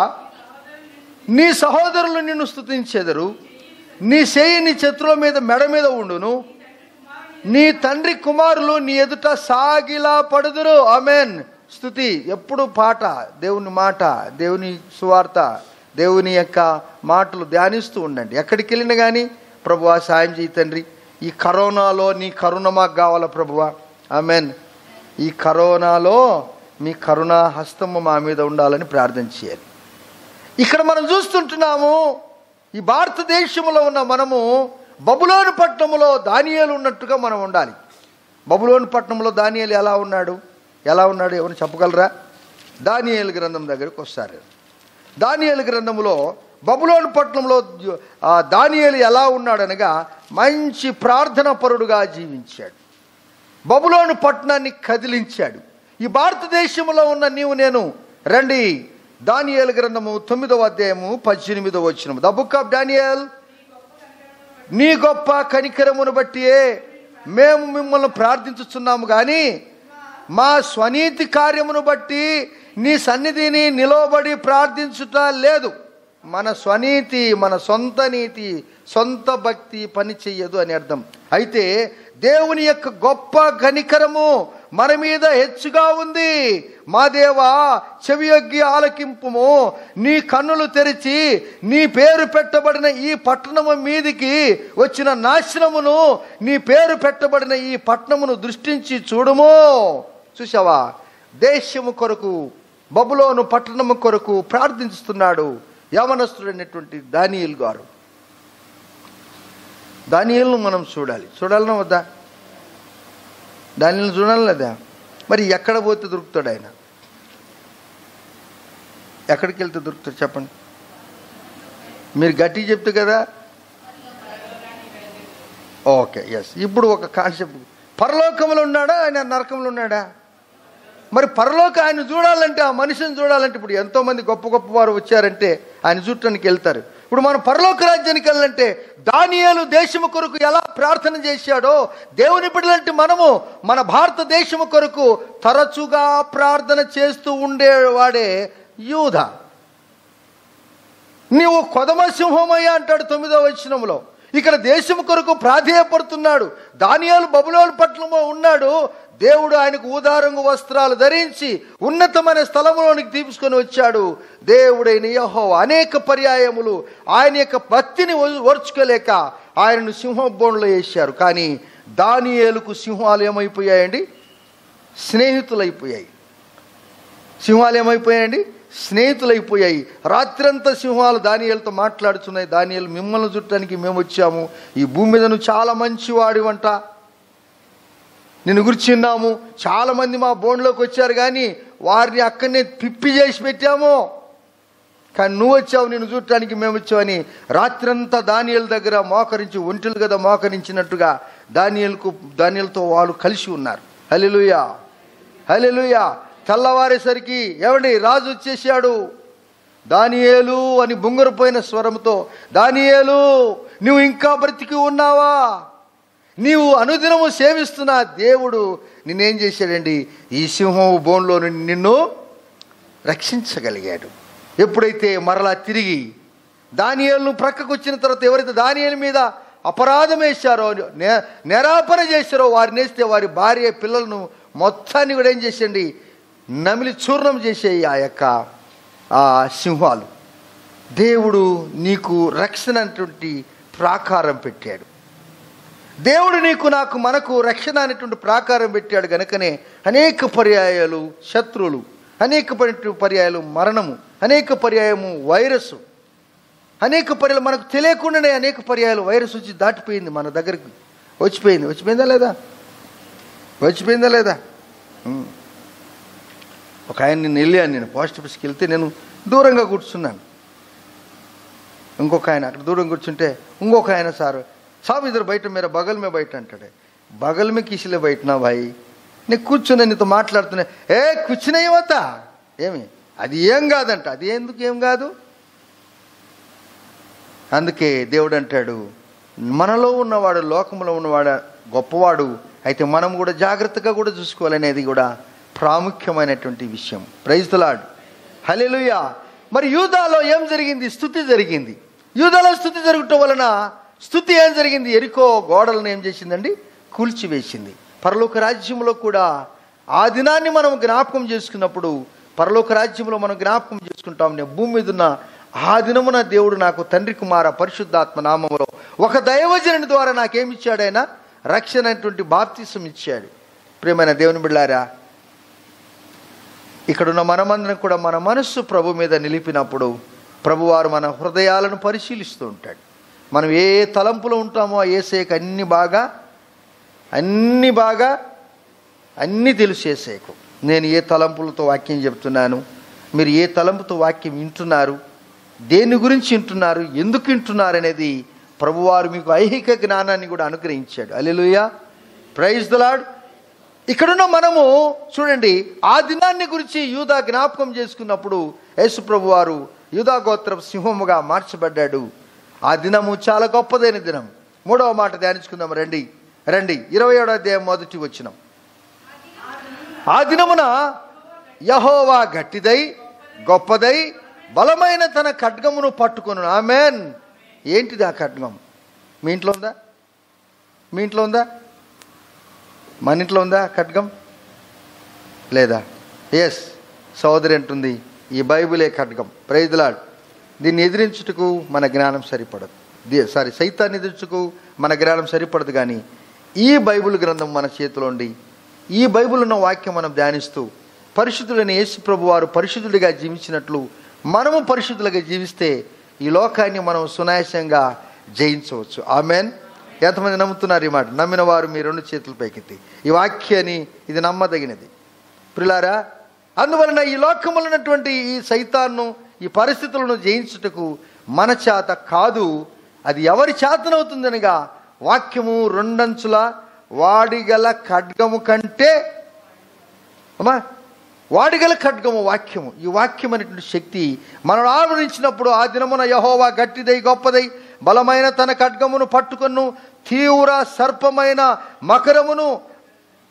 నీ సహోదరులు నిన్ను స్తుతించెదరు నీ చేయి నీ శత్రువుల మీద మెడ మీద ఉండును నీ తండ్రి కుమారులు నీ ఎదుట సాగిలా పడుదురు ఆమెన్ స్థుతి ఎప్పుడు పాట దేవుని మాట దేవుని సువార్త దేవుని యొక్క మాటలు ధ్యానిస్తూ ఉండండి ఎక్కడికి వెళ్ళినా కానీ ప్రభువా సాయం చేయి తండ్రి ఈ కరోనాలో నీ కరుణ మాకు కావాలా ప్రభువా ఆమెన్ ఈ కరోనాలో మీ కరుణా హస్తము మా మీద ఉండాలని ప్రార్థన చేయాలి ఇక్కడ మనం చూస్తుంటున్నాము ఈ భారతదేశంలో ఉన్న మనము బబులోను పట్టణంలో దానియాలు ఉన్నట్టుగా మనం ఉండాలి బబులోను పట్టణంలో దానియాలు ఎలా ఉన్నాడు ఎలా ఉన్నాడు ఎవరు చెప్పగలరా దానియేలు గ్రంథం దగ్గరికి వస్తారు దానియేలు గ్రంథంలో బబులోను పట్టణంలో ఆ దానియేలు ఎలా ఉన్నాడనగా మంచి ప్రార్థన పరుడుగా జీవించాడు బబులోను పట్టణాన్ని కదిలించాడు ఈ భారతదేశంలో ఉన్న నీవు నేను రండి దానియేలు గ్రంథము తొమ్మిదవ అధ్యాయము పద్దెనిమిదవ వచ్చిన ద బుక్ ఆఫ్ డానియల్ నీ గొప్ప కనికరమును బట్టియే మేము మిమ్మల్ని ప్రార్థించుతున్నాము కానీ మా స్వనీతి కార్యమును బట్టి నీ సన్నిధిని నిలవబడి ప్రార్థించుట లేదు మన స్వనీతి మన సొంత నీతి సొంత భక్తి పని చెయ్యదు అని అర్థం అయితే దేవుని యొక్క గొప్ప కనికరము మన మీద హెచ్చుగా ఉంది మా దేవా చెవియొగ్గి ఆలకింపుము నీ కన్నులు తెరిచి నీ పేరు పెట్టబడిన ఈ పట్టణము మీదికి వచ్చిన నాశనమును నీ పేరు పెట్టబడిన ఈ పట్టణమును దృష్టించి చూడుము చూసావా దేశము కొరకు బబులోను పట్టణము కొరకు ప్రార్థిస్తున్నాడు యవనస్తుడైనటువంటి దానియల్ గారు దానియల్ను మనం చూడాలి చూడాలన్నా వద్దా దానిని చూడాలి లేదా మరి ఎక్కడ పోతే దొరుకుతాడు ఆయన ఎక్కడికి వెళ్తే దొరుకుతాడు చెప్పండి మీరు గట్టి చెప్తే కదా ఓకే ఎస్ ఇప్పుడు ఒక కాన్సెప్ట్ పరలోకంలో ఉన్నాడా ఆయన నరకంలో ఉన్నాడా మరి పరలోక ఆయన చూడాలంటే ఆ మనిషిని చూడాలంటే ఇప్పుడు ఎంతో మంది గొప్ప గొప్ప వారు వచ్చారంటే ఆయన చూడటానికి వెళ్తారు ఇప్పుడు మనం పరలోక రాజ్యానికి వెళ్ళాలంటే దానియాలు దేశము కొరకు ఎలా ప్రార్థన చేశాడో దేవుని బిడ్డలంటే మనము మన భారతదేశము కొరకు తరచుగా ప్రార్థన చేస్తూ ఉండేవాడే యూధ నీవు కొదమ సింహమయ్యా అంటాడు తొమ్మిదో వచనంలో ఇక్కడ దేశం కొరకు ప్రాధేయపడుతున్నాడు దానియాలు బబులోని పట్లంలో ఉన్నాడు దేవుడు ఆయనకు ఊదారంగు వస్త్రాలు ధరించి ఉన్నతమైన స్థలంలోనికి తీసుకొని వచ్చాడు దేవుడైన యెహోవా అనేక పర్యాయములు ఆయన యొక్క భక్తిని ఓ- ఓర్చుకోలేక ఆయనను సింహబోన్లో వేశారు కానీ దానియేలుకు సింహాలు ఏమైపోయాయండి స్నేహితులైపోయాయి సింహాలు ఏమైపోయాయండి స్నేహితులైపోయాయి రాత్రంతా సింహాలు దానియాలతో మాట్లాడుతున్నాయి దానియాలు మిమ్మల్ని చుట్టానికి మేము వచ్చాము ఈ భూమి మీద నువ్వు చాలా మంచివాడివంట నిన్ను గుర్చిన్నాము చాలా మంది మా బోన్లోకి వచ్చారు కానీ వారిని అక్కడనే పిప్పి చేసి పెట్టాము కానీ నువ్వు వచ్చావు నిన్ను చూడటానికి మేము వచ్చావని రాత్రంతా దానియల దగ్గర మోకరించి ఒంటెలు కదా మోకరించినట్టుగా దానియలకు దానియలతో వాళ్ళు కలిసి ఉన్నారు హలెలుయా హలెలుయా తెల్లవారేసరికి ఏమండి రాజు వచ్చేసాడు దానియేలు అని బొంగరపోయిన స్వరంతో దానియేలు నువ్వు ఇంకా బ్రతికి ఉన్నావా నీవు అనుదినము సేవిస్తున్న దేవుడు నిన్నేం చేశాడండి ఈ సింహం బోన్లో నుండి నిన్ను రక్షించగలిగాడు ఎప్పుడైతే మరలా తిరిగి దానియేలును ప్రక్కకు వచ్చిన తర్వాత ఎవరైతే దానియేలు మీద అపరాధం వేశారో నే- నేరాపన చేశారో వారిని వేస్తే వారి భార్య పిల్లలను మొత్తాన్ని కూడా ఏం చేసండి నమిలి చూర్ణం చేసేయి ఆ యొక్క ఆ సింహాలు దేవుడు నీకు రక్షణ అనేటువంటి ప్రాకారం పెట్టాడు దేవుడు నీకు నాకు మనకు రక్షణ అనేటువంటి ప్రాకారం పెట్టాడు గనుకనే అనేక పర్యాయాలు శత్రువులు అనేక పరి- పర్యాయాలు మరణము అనేక పర్యాయము వైరస్ అనేక పర్యాలు మనకు తెలియకుండానే అనేక పర్యాయాలు వైరస్ వచ్చి దాటిపోయింది మన దగ్గరికి వచ్చిపోయింది వచ్చిపోయిందా లేదా వచ్చిపోయిందా లేదా ఉం. ఒక ఆయన నేను వెళ్ళాను నేను పోస్ట్ ఆఫీస్కి వెళ్తే నేను దూరంగా కూర్చున్నాను ఇంకొక ఆయన అక్కడ దూరం కూర్చుంటే ఇంకొక ఆయన సార్ సాబ్ ఇద్దరు బయట మీరు బగల్ మే బయట అంటాడే బగల్ మే కిసిలే బయట నా భాయి నేను కూర్చున్నా నీతో మాట్లాడుతున్నా ఏ కూర్చునేవత ఏమి అది ఏం కాదంట అది ఎందుకు ఏం కాదు అందుకే దేవుడు అంటాడు మనలో ఉన్నవాడు లోకంలో ఉన్నవాడు గొప్పవాడు అయితే మనం కూడా జాగ్రత్తగా కూడా చూసుకోవాలనేది కూడా ప్రాముఖ్యమైనటువంటి విషయం ప్రైజ్లాడ్ హలెలుయా మరి యూదాలో ఏం జరిగింది స్థుతి జరిగింది యూదాలో స్థుతి జరగటం వలన స్థుతి ఏం జరిగింది ఎరికో గోడలను ఏం చేసిందండి కూల్చివేసింది పరలోక రాజ్యంలో కూడా ఆ దినాన్ని మనం జ్ఞాపకం చేసుకున్నప్పుడు పరలోక రాజ్యంలో మనం జ్ఞాపకం చేసుకుంటాం నేను భూమి మీద ఉన్న ఆ దినమున దేవుడు నాకు తండ్రి కుమార పరిశుద్ధాత్మ నామములో ఒక దైవజనుని ద్వారా నాకేమిచ్చాడైనా రక్షణ అనేటువంటి బాప్తిసం ఇచ్చాడు ప్రియమైన దేవుని బిళ్ళారా ఇక్కడున్న మనమందరం కూడా మన మనస్సు ప్రభు మీద నిలిపినప్పుడు ప్రభువారు మన హృదయాలను పరిశీలిస్తూ ఉంటాడు మనం ఏ తలంపులో ఉంటామో ఆ ఏసేకు అన్ని బాగా అన్ని బాగా అన్నీ తెలిసేసేకు నేను ఏ తలంపులతో వాక్యం చెప్తున్నాను మీరు ఏ తలంపుతో వాక్యం వింటున్నారు దేని గురించి వింటున్నారు ఎందుకు వింటున్నారు అనేది ప్రభువారు మీకు ఐహిక జ్ఞానాన్ని కూడా అనుగ్రహించాడు అలెలుయా ప్రైజ్ ద లాడ్ ఇక్కడున్న మనము చూడండి ఆ దినాన్ని గురించి యూదా జ్ఞాపకం చేసుకున్నప్పుడు యేసు ప్రభు వారు యూదా గోత్రం సింహముగా మార్చబడ్డాడు ఆ దినము చాలా గొప్పదైన దినం మూడవ మాట ధ్యానించుకుందాం రండి రండి ఇరవై ఏడో అధ్యాయం మొదటి వచ్చినాం ఆ దినమున యహోవా గట్టిదై గొప్పదై బలమైన తన ఖడ్గమును పట్టుకొను ఆమెన్ ఏంటిది ఆ ఖడ్గం మీ ఇంట్లో ఉందా మీ ఇంట్లో ఉందా మన ఇంట్లో ఉందా ఖడ్గం లేదా ఎస్ సోదరి అంటుంది ఈ బైబిలే ఖడ్గం ప్రైజ్లాడ్ దీన్ని ఎదిరించుటకు మన జ్ఞానం సరిపడదు ది- సారీ సైతాన్ని ఎదిరించుటకు మన జ్ఞానం సరిపడదు కానీ ఈ బైబిల్ గ్రంథం మన చేతిలో ఉండి ఈ బైబిల్ ఉన్న వాక్యం మనం ధ్యానిస్తూ పరిశుద్ధులైన యేసు ప్రభు వారు పరిశుద్ధుడిగా జీవించినట్లు మనము పరిశుద్ధులుగా జీవిస్తే ఈ లోకాన్ని మనం సునాయాసంగా జయించవచ్చు ఆమెన్ ఎంతమంది నమ్ముతున్నారు ఈ మాట నమ్మిన వారు మీ రెండు చేతులు పైకెత్తి ఈ వాక్యాన్ని ఇది నమ్మదగినది ప్రిలారా అందువలన ఈ లోకములో ఉన్నటువంటి ఈ సైతాన్ని ఈ పరిస్థితులను జయించుటకు మన చేత కాదు అది ఎవరి చేతనవుతుందనగా వాక్యము రెండంచుల వాడిగల ఖడ్గము కంటే అమ్మా వాడిగల ఖడ్గము వాక్యము ఈ వాక్యం అనేటువంటి శక్తి మనం ఆవరించినప్పుడు ఆ దినమున యహోవా గట్టిదై గొప్పదై బలమైన తన ఖడ్గమును పట్టుకొను తీవ్ర సర్పమైన మకరమును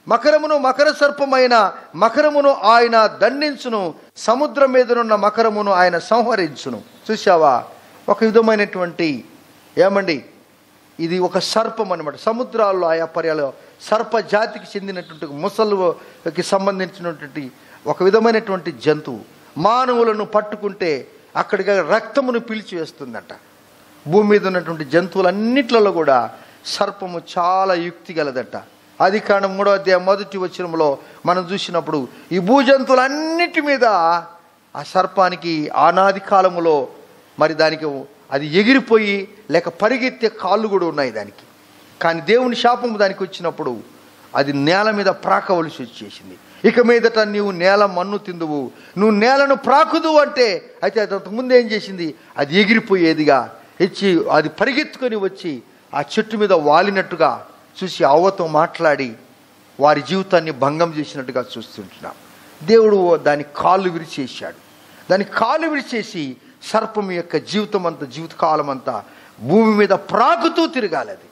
మకరమును మకర సర్పమైన మకరమును ఆయన దండించును సముద్రం మీదనున్న మకరమును ఆయన సంహరించును చూసావా ఒక విధమైనటువంటి ఏమండి ఇది ఒక సర్పం అనమాట సముద్రాల్లో ఆయా పర్యాలు సర్ప జాతికి చెందినటువంటి ముసలుకి సంబంధించినటువంటి ఒక విధమైనటువంటి జంతువు మానవులను పట్టుకుంటే అక్కడికి రక్తమును పీల్చివేస్తుందట భూమి మీద ఉన్నటువంటి జంతువులన్నిట్లలో కూడా సర్పము చాలా యుక్తి గలదట అది కారణం మూడో అధ్యాయం మొదటి వచనంలో మనం చూసినప్పుడు ఈ భూజంతువులన్నిటి మీద ఆ సర్పానికి ఆనాది కాలములో మరి దానికి అది ఎగిరిపోయి లేక పరిగెత్తే కాళ్ళు కూడా ఉన్నాయి దానికి కానీ దేవుని శాపము దానికి వచ్చినప్పుడు అది నేల మీద ప్రాకవలసి వచ్చేసింది ఇక మీదట నీవు నేల మన్ను తిందువు నువ్వు నేలను ప్రాకుదు అంటే అయితే అది అంతకుముందు ఏం చేసింది అది ఎగిరిపోయేదిగా ఇచ్చి అది పరిగెత్తుకొని వచ్చి ఆ చెట్టు మీద వాలినట్టుగా చూసి అవ్వతో మాట్లాడి వారి జీవితాన్ని భంగం చేసినట్టుగా చూస్తుంటున్నాం దేవుడు దాని కాళ్ళు విరిచేశాడు దాని కాళ్ళు విరిచేసి సర్పం యొక్క జీవితం అంతా జీవితకాలం అంతా భూమి మీద ప్రాకుతూ తిరగాలి అది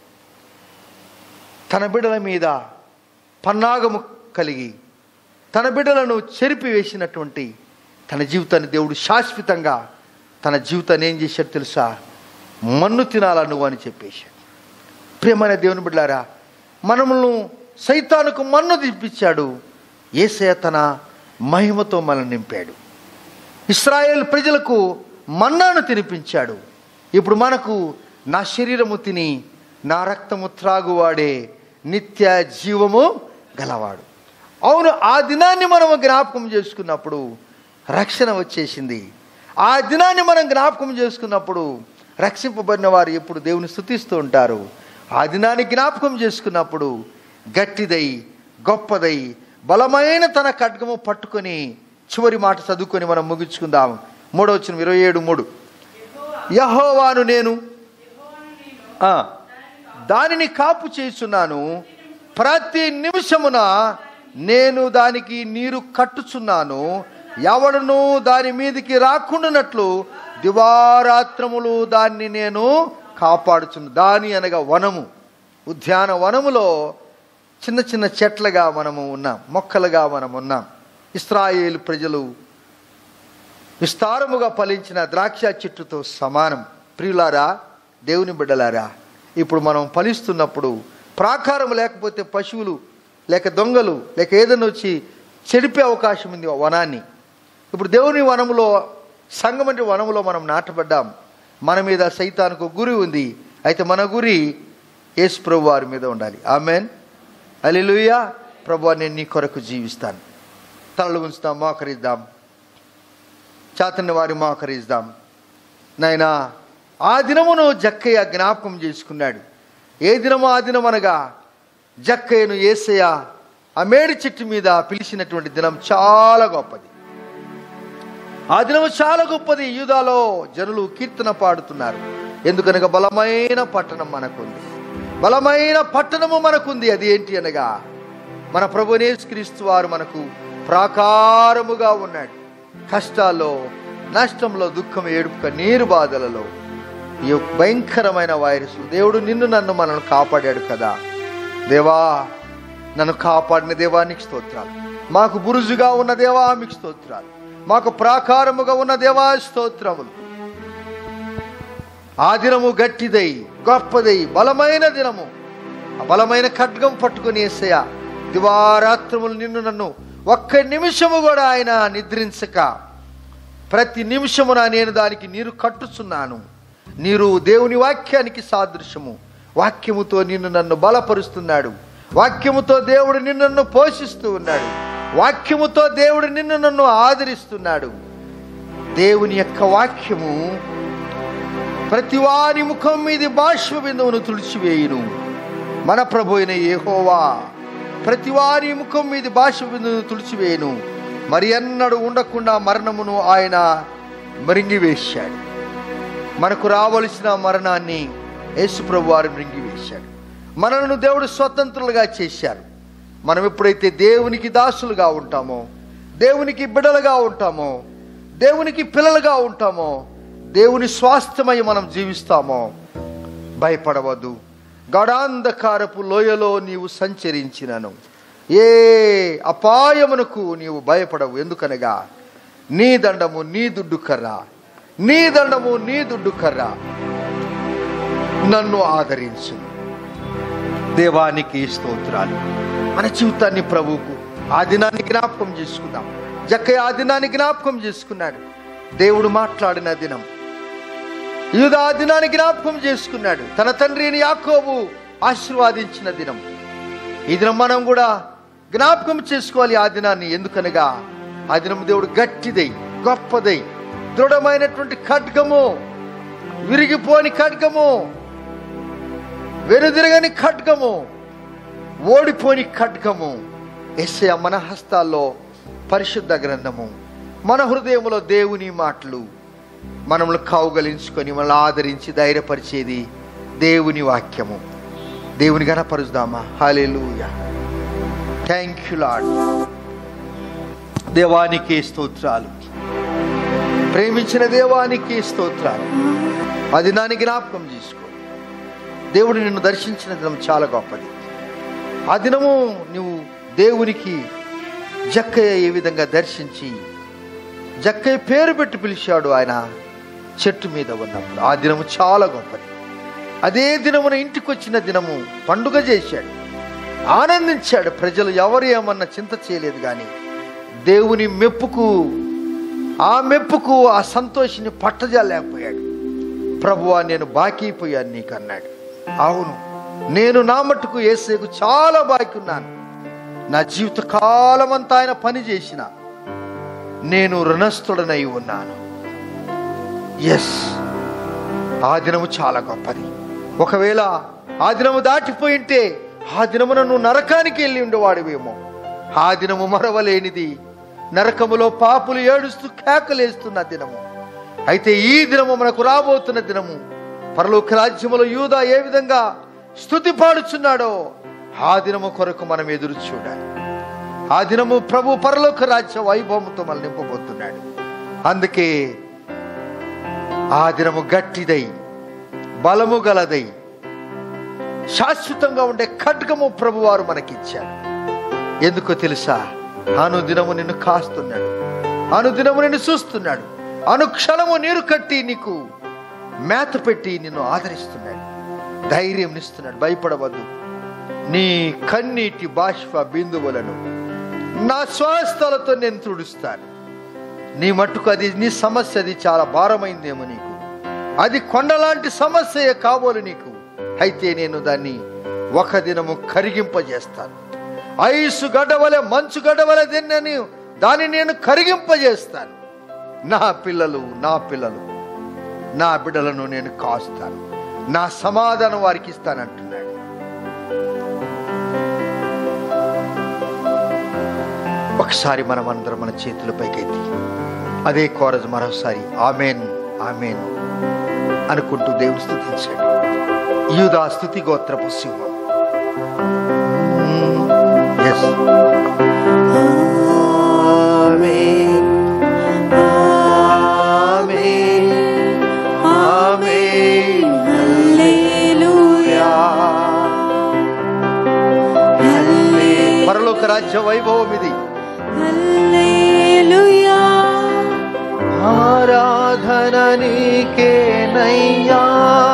తన బిడ్డల మీద పన్నాగము కలిగి తన బిడ్డలను చెరిపి వేసినటువంటి తన జీవితాన్ని దేవుడు శాశ్వతంగా తన జీవితాన్ని ఏం చేశాడు తెలుసా మన్ను తినాలా నువ్వు అని చెప్పేశాడు ప్రియమైన దేవుని బిడ్డారా మనములను సైతానుకు మన్ను తిప్పించాడు ఏసయ తన మహిమతో మనల్ని నింపాడు ఇస్రాయేల్ ప్రజలకు మన్నాను తినిపించాడు ఇప్పుడు మనకు నా శరీరము తిని నా రక్తము త్రాగువాడే నిత్య జీవము గలవాడు అవును ఆ దినాన్ని మనం జ్ఞాపకం చేసుకున్నప్పుడు రక్షణ వచ్చేసింది ఆ దినాన్ని మనం జ్ఞాపకం చేసుకున్నప్పుడు రక్షింపబడిన వారు ఎప్పుడు దేవుని స్థుతిస్తూ ఉంటారు ఆ దినాన్ని జ్ఞాపకం చేసుకున్నప్పుడు గట్టిదై గొప్పదై బలమైన తన ఖడ్గము పట్టుకొని చివరి మాట చదువుకొని మనం ముగించుకుందాం మూడో వచ్చిన ఇరవై ఏడు మూడు యహోవాను నేను ఆ, దానిని కాపు చేస్తున్నాను ప్రతి నిమిషమున నేను దానికి నీరు కట్టుచున్నాను ఎవడను దాని మీదికి రాకుండానట్లు దివారాత్రములు దాన్ని నేను కాపాడుచున్నాను దాని అనగా వనము ఉద్యాన వనములో చిన్న చిన్న చెట్లుగా మనము ఉన్నాం మొక్కలుగా మనం ఉన్నాం ఇస్రాయేలు ప్రజలు విస్తారముగా ఫలించిన ద్రాక్ష చెట్టుతో సమానం ప్రియులారా దేవుని బిడ్డలారా ఇప్పుడు మనం ఫలిస్తున్నప్పుడు ప్రాకారం లేకపోతే పశువులు లేక దొంగలు లేక ఏదైనా వచ్చి చెడిపే అవకాశం ఉంది ఆ వనాన్ని ఇప్పుడు దేవుని వనములో సంగం అంటే వనములో మనం నాటబడ్డాం మన మీద సైతానికి ఒక గురి ఉంది అయితే మన గురి యేసు ప్రభు వారి మీద ఉండాలి ఆమెన్ అలిలుయా ప్రభు నేను నీ కొరకు జీవిస్తాను తలలు ఉంచుతాం మోకరిద్దాం చాతన్ని వారి మోకరిద్దాం నాయనా ఆ దినమును జక్కయ్య జ్ఞాపకం చేసుకున్నాడు ఏ దినము ఆ దినం అనగా జక్కయ్యను ఏసయ్య ఆ మేడి చెట్టు మీద పిలిచినటువంటి దినం చాలా గొప్పది ఆ దినము చాలా గొప్పది యూదాలో జనులు కీర్తన పాడుతున్నారు ఎందుకనగా బలమైన పట్టణం మనకుంది బలమైన పట్టణము మనకుంది అది ఏంటి అనగా మన ప్రభునేశ్క్రీస్తు వారు మనకు ప్రాకారముగా ఉన్నాడు కష్టాల్లో నష్టంలో దుఃఖం ఏడుపు నీరు బాధలలో ఈ యొక్క భయంకరమైన వైరస్ దేవుడు నిన్ను నన్ను మనల్ని కాపాడాడు కదా దేవా నన్ను కాపాడిన దేవానికి స్తోత్రాలు మాకు బురుజుగా ఉన్న దేవా మీకు స్తోత్రాలు మాకు ప్రాకారముగా ఉన్న దేవా స్తోత్రములు ఆ దినము గట్టిదై గొప్పదై బలమైన దినము ఆ బలమైన ఖడ్గం పట్టుకుని వేసయ దివారాత్రములు నిన్ను నన్ను ఒక్క నిమిషము కూడా ఆయన నిద్రించక ప్రతి నిమిషమున నేను దానికి నీరు కట్టుచున్నాను నీరు దేవుని వాక్యానికి సాదృశ్యము వాక్యముతో నిన్ను నన్ను బలపరుస్తున్నాడు వాక్యముతో దేవుడు నిన్ను నన్ను పోషిస్తూ ఉన్నాడు వాక్యముతో దేవుడు నిన్ను నన్ను ఆదరిస్తున్నాడు దేవుని యొక్క వాక్యము ప్రతి వారి ముఖం మీద బాష్ప బిందువును తుడిచివేయును మన ప్రభు అయిన ఏహోవా ప్రతి వారి ముఖం మీద బాష్ప బిందువును తుడిచివేయును మరి ఎన్నడూ ఉండకుండా మరణమును ఆయన మరింగివేశాడు మనకు రావలసిన మరణాన్ని యేసు ప్రభు వారు మృంగివేశాడు మనలను దేవుడు స్వతంత్రులుగా చేశారు మనం ఎప్పుడైతే దేవునికి దాసులుగా ఉంటామో దేవునికి బిడలుగా ఉంటామో దేవునికి పిల్లలుగా ఉంటామో దేవుని స్వాస్థ్యమై మనం జీవిస్తామో భయపడవద్దు గడాంధకారపు లోయలో నీవు సంచరించినను ఏ అపాయమునకు నీవు భయపడవు ఎందుకనగా నీ దండము నీ దుడ్డు కర్ర నీ దండము నీ దుడ్డు కర్ర నన్ను ఆదరించు దేవానికి స్తోత్రాలు మన జీవితాన్ని ప్రభువుకు ఆ దినాన్ని జ్ఞాపకం చేసుకుందాం జక్కయ్య ఆ దినాన్ని జ్ఞాపకం చేసుకున్నాడు దేవుడు మాట్లాడిన దినం యూదా ఆ దినాన్ని జ్ఞాపకం చేసుకున్నాడు తన తండ్రిని యాకోబు ఆశీర్వాదించిన దినం ఈ దినం మనం కూడా జ్ఞాపకం చేసుకోవాలి ఆ దినాన్ని ఎందుకనగా ఆ దినం దేవుడు గట్టిదై గొప్పదై దృఢమైనటువంటి ఖడ్గము విరిగిపోని ఖడ్గము వెనుదిరగని ఖడ్గము ఓడిపోని ఖడ్గము ఎస్ఏ మన హస్తాల్లో పరిశుద్ధ గ్రంథము మన హృదయములో దేవుని మాటలు మనములు కావుగలించుకొని మనల్ని ఆదరించి ధైర్యపరిచేది దేవుని వాక్యము దేవుని గణపరుద్దామా హాలేలుయా థ్యాంక్ యూ లాడ్ దేవానికి స్తోత్రాలు ప్రేమించిన దేవానికి స్తోత్రాలు అది నాని జ్ఞాపకం చేసుకో దేవుడు నిన్ను దర్శించిన దినం చాలా గొప్పది ఆ దినము నువ్వు దేవునికి జక్కయ్య ఏ విధంగా దర్శించి జక్కయ్య పేరు పెట్టి పిలిచాడు ఆయన చెట్టు మీద ఉన్నప్పుడు ఆ దినము చాలా గొప్పది అదే దినమున ఇంటికి వచ్చిన దినము పండుగ చేశాడు ఆనందించాడు ప్రజలు ఎవరు ఏమన్నా చింత చేయలేదు కానీ దేవుని మెప్పుకు ఆ మెప్పుకు ఆ సంతోషిని పట్టజాలేకపోయాడు ప్రభువా నేను బాకీ అయిపోయాను నీకు అన్నాడు అవును నేను నా మట్టుకు ఏసేకు చాలా బాకీ ఉన్నాను నా జీవిత కాలమంతా ఆయన పని చేసిన నేను రుణస్థుడనై ఉన్నాను ఎస్ ఆ దినము చాలా గొప్పది ఒకవేళ ఆ దినము దాటిపోయింటే ఆ దినమున నువ్వు నరకానికి వెళ్ళి ఉండేవాడివేమో ఆ దినము మరవలేనిది నరకములో పాపులు ఏడుస్తూ కేకలేస్తున్న దినము అయితే ఈ దినము మనకు రాబోతున్న దినము పరలోక రాజ్యములో యూదా ఏ విధంగా స్థుతి పాడుచున్నాడో ఆ దినము కొరకు మనం ఎదురు చూడాలి ఆ దినము ప్రభు పరలోక రాజ్య వైభవంతో మనం నింపబోతున్నాడు అందుకే ఆ దినము గట్టిదై బలము గలదై శాశ్వతంగా ఉండే ఖడ్గము ప్రభువారు మనకిచ్చాడు ఎందుకో తెలుసా అనుదినము నిన్ను కాస్తున్నాడు అనుదినము నిన్ను చూస్తున్నాడు అనుక్షణము నీరు కట్టి నీకు మేత పెట్టి నిన్ను ఆదరిస్తున్నాడు ధైర్యం ఇస్తున్నాడు భయపడవద్దు నీ కన్నీటి బాష్ప బిందువులను నా స్వస్థలతో నేను తుడుస్తాను నీ మట్టుకు అది నీ సమస్య అది చాలా భారమైందేమో నీకు అది కొండలాంటి సమస్య కాబోలు నీకు అయితే నేను దాన్ని ఒక దినము కరిగింపజేస్తాను ఐసు గడ్డవలే మంచు గడ్డవలే దీన్ని దాన్ని నేను కరిగింపజేస్తాను నా పిల్లలు నా పిల్లలు నా బిడ్డలను నేను కాస్తాను నా సమాధానం వారికి ఇస్తానంటున్నాడు ఒకసారి మనం అందరం మన చేతుల పైకెత్తి అదే కోరజ్ మరోసారి ఆమెన్ ఆమెన్ అనుకుంటూ దేవుని స్థుతించండి యూదా స్థుతి గోత్రపు సింహం ఎస్ ఆమెన్ ఆమెన్ ఆమెన్ హల్లెలూయా హల్లెలూయా పరలోక రాజ్య వైభవం ఇది హల్లెలూయా ఆరాధన నీకేనయ్యా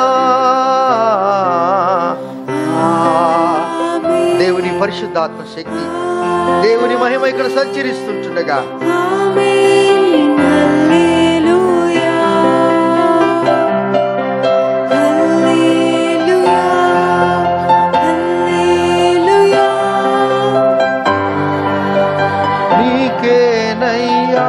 ఆమేన్ దేవుని పరిశుద్ధాత్మ శక్తి దేవుని మహిమ ఇక్కడ సంచరిస్తుంటుండగా ఆమేన్ హల్లెలూయా హల్లెలూయా హల్లెలూయా నీకేనయ్యా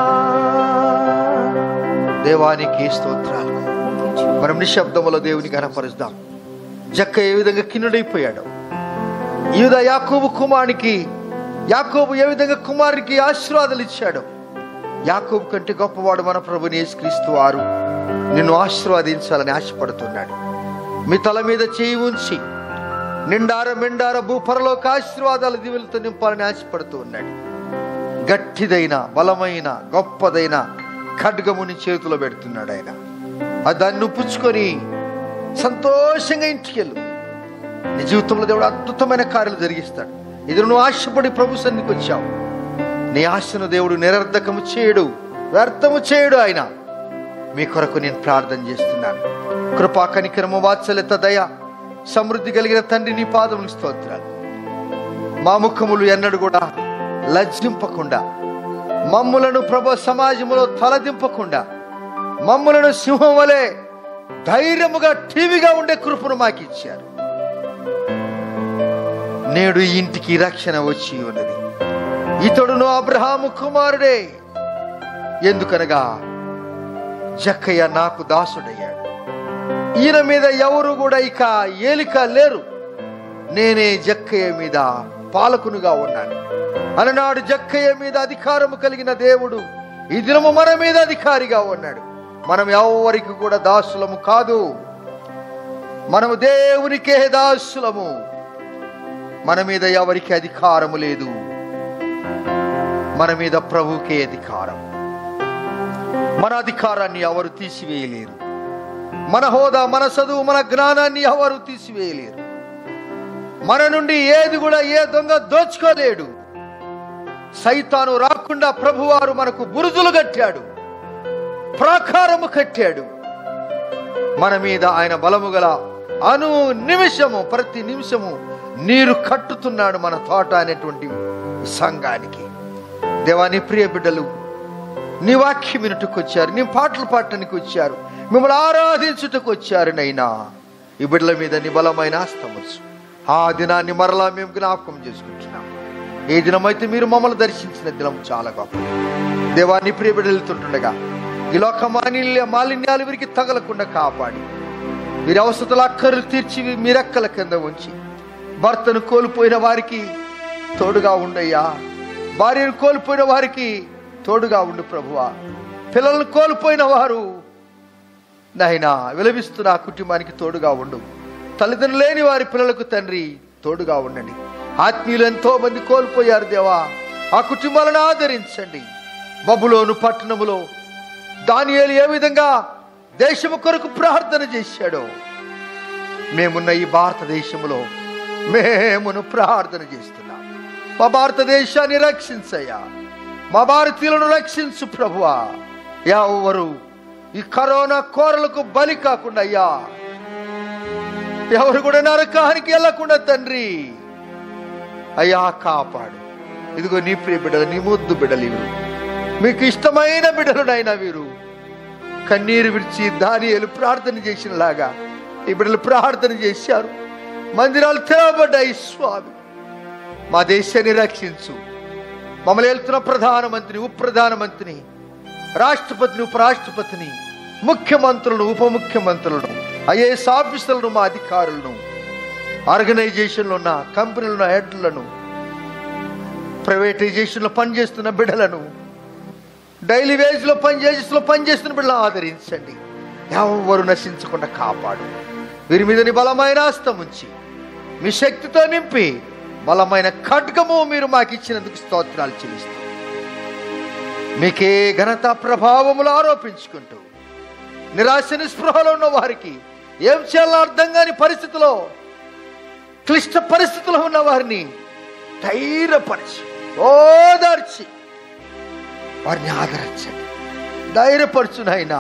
దేవానికి స్తోత్రాలు మనం నిశ్శబ్దములో దేవుని కనపరుస్తాం జక్క ఏ విధంగా కిన్నుడైపోయాడు యూద యాకోబు కుమారునికి యాకోబు ఏ విధంగా కుమారునికి ఆశీర్వాదాలు ఇచ్చాడు యాకోబు కంటే గొప్పవాడు మన ప్రభుని యేసుక్రీస్తు వారు నిన్ను ఆశీర్వదించాలని ఆశపడుతున్నాడు మీ తల మీద చేయి ఉంచి నిండార మెండార భూపరలోక ఆశీర్వాదాల దివులతో నింపాలని ఆశపడుతూ ఉన్నాడు గట్టిదైన బలమైన గొప్పదైన ఖడ్గముని చేతిలో పెడుతున్నాడు ఆయన ఆ దాన్ని నువ్వు పుచ్చుకొని సంతోషంగా ఇంటికి వెళ్ళు నీ జీవితంలో దేవుడు అద్భుతమైన కార్యాలు జరిగిస్తాడు ఇది నువ్వు ఆశపడి ప్రభు సన్నిధికి వచ్చావు నీ ఆశను దేవుడు నిరర్ధకము చేయడు వ్యర్థము చేయడు ఆయన మీ కొరకు నేను ప్రార్థన చేస్తున్నాను కృపా కనికరము వాత్సల్యత దయ సమృద్ధి కలిగిన తండ్రి నీ పాదములు స్తోత్రాలు మా ముఖములు ఎన్నడు కూడా లజ్జింపకుండా మమ్ములను ప్రభు సమాజంలో తలదింపకుండా మమ్ములను సింహం వలె ధైర్యముగా టీవీగా ఉండే కృపను మాకు ఇచ్చారు నేడు ఈ ఇంటికి రక్షణ వచ్చి ఉన్నది ఇతడును అబ్రహాము కుమారుడే ఎందుకనగా జక్కయ్య నాకు దాసుడయ్యాడు ఈయన మీద ఎవరు కూడా ఇక ఏలిక లేరు నేనే జక్కయ్య మీద పాలకునుగా ఉన్నాను అలనాడు జక్కయ్య మీద అధికారము కలిగిన దేవుడు ఈ దినము మన మీద అధికారిగా ఉన్నాడు మనం ఎవరికి కూడా దాసులము కాదు మనము దేవునికే దాసులము మన మీద ఎవరికి అధికారము లేదు మన మీద ప్రభుకే అధికారం మన అధికారాన్ని ఎవరు తీసివేయలేరు మన హోదా మన చదువు మన జ్ఞానాన్ని ఎవరు తీసివేయలేరు మన నుండి ఏది కూడా ఏ దొంగ దోచుకోలేడు సైతాను రాకుండా ప్రభువారు మనకు బురుజులు కట్టాడు ప్రాకారము కట్టాడు మన మీద ఆయన బలము గల అను నిమిషము ప్రతి నిమిషము నీరు కట్టుతున్నాడు మన తోట అనేటువంటి సంఘానికి దేవాని ప్రియ బిడ్డలు నీ వాక్యం వినుటకు వచ్చారు నీ పాటలు పాడటానికి వచ్చారు మిమ్మల్ని ఆరాధించుటకు వచ్చారు నైనా ఈ బిడ్డల మీద నీ బలమైన హస్తమచ్చు ఆ దినాన్ని మరలా మేము జ్ఞాపకం చేసుకుంటున్నాం ఏ దినమైతే మీరు మమ్మల్ని దర్శించిన దినం చాలా గొప్ప దేవాన్ని ప్రియ బిడ్డలు వెళ్తుంటుండగా ఈ లోక మాలిన్య మాలిన్యాలు వీరికి తగలకుండా కాపాడి వీరి అవసరాల అక్కర్లు తీర్చి మీ రెక్కల కింద ఉంచి భర్తను కోల్పోయిన వారికి తోడుగా ఉండయ్యా భార్యను కోల్పోయిన వారికి తోడుగా ఉండు ప్రభువా పిల్లలను కోల్పోయిన వారు నాయనా విలపిస్తున్న ఆ కుటుంబానికి తోడుగా ఉండు తల్లిదండ్రులు లేని వారి పిల్లలకు తండ్రి తోడుగా ఉండండి ఆత్మీయులు ఎంతో మంది కోల్పోయారు దేవా ఆ కుటుంబాలను ఆదరించండి బబులోను పట్టణములో దానియేలు ఏ విధంగా దేశము కొరకు ప్రార్థన చేశాడో మేమున్న ఈ భారతదేశంలో మేమును ప్రార్థన చేస్తున్నాం మా భారతదేశాన్ని రక్షించయ్యా మా భారతీయులను రక్షించు ప్రభువా ఎవరు ఈ కరోనా కోరలకు బలి కాకుండా అయ్యా ఎవరు కూడా నరకానికి వెళ్ళకుండా తండ్రి అయ్యా కాపాడు ఇదిగో నీ ప్రియ బిడ్డలు నీ ముద్దు బిడ్డలు వీరు మీకు ఇష్టమైన బిడ్డలునైనా వీరు కన్నీరు విడిచి దానియలు ప్రార్థన చేసినలాగా ఈ బిడ్డలు ప్రార్థన చేశారు మందిరాలు తెరవబడ్డాయి స్వామి మా దేశాన్ని రక్షించు మమ్మల్ని వెళ్తున్న ప్రధానమంత్రిని ఉప ప్రధానమంత్రిని రాష్ట్రపతిని ఉపరాష్ట్రపతిని ముఖ్యమంత్రులను ఉప ముఖ్యమంత్రులను ఐఏఎస్ ఆఫీసర్లను మా అధికారులను ఆర్గనైజేషన్లో ఉన్న కంపెనీలను హెడ్లను ప్రైవేటైజేషన్లో పనిచేస్తున్న బిడ్డలను డైలీ వేజ్లో పనిచేసి పనిచేస్తున్న బిడ్డలను ఆదరించండి ఎవరు నశించకుండా కాపాడు వీరి మీద నీ బలమైన హస్తం ఉంచి మీ శక్తితో నింపి బలమైన ఖడ్గము మీరు మాకు ఇచ్చినందుకు స్తోత్రాలు చెల్లిస్తాం మీకే ఘనత ప్రభావములు ఆరోపించుకుంటూ నిరాశ నిస్పృహలో ఉన్న వారికి ఏం చేయాలో అర్థం కాని పరిస్థితిలో క్లిష్ట పరిస్థితిలో ఉన్న వారిని ధైర్యపరిచి ఓదార్చి వారిని ఆదరించండి ధైర్యపరచు నాయనా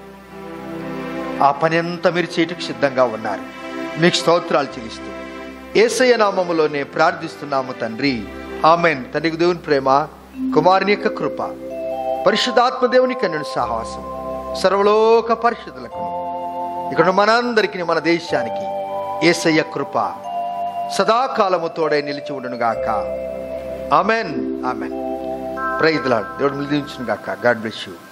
ఆ పని అంతా మీరు చేయటకు సిద్ధంగా ఉన్నారు మీకు స్తోత్రాలు చెల్లిస్తూ ఏసయ్య నామములోనే ప్రార్థిస్తున్నాము తండ్రి ఆమెన్ తండ్రికి దేవుని ప్రేమ కుమారుని యొక్క కృప పరిశుద్ధాత్మ దేవుని కన్నుని సాహసం సర్వలోక పరిశుద్ధులకు ఇక్కడ మనందరికీ మన దేశానికి ఏసయ్య కృప సదాకాలము తోడే నిలిచి ఉండును గాక ఆమెన్ ఆమెన్ ప్రైజ్లాడ్ దేవుడు మిలిదించును గాక గాడ్ బ్లెస్ యూ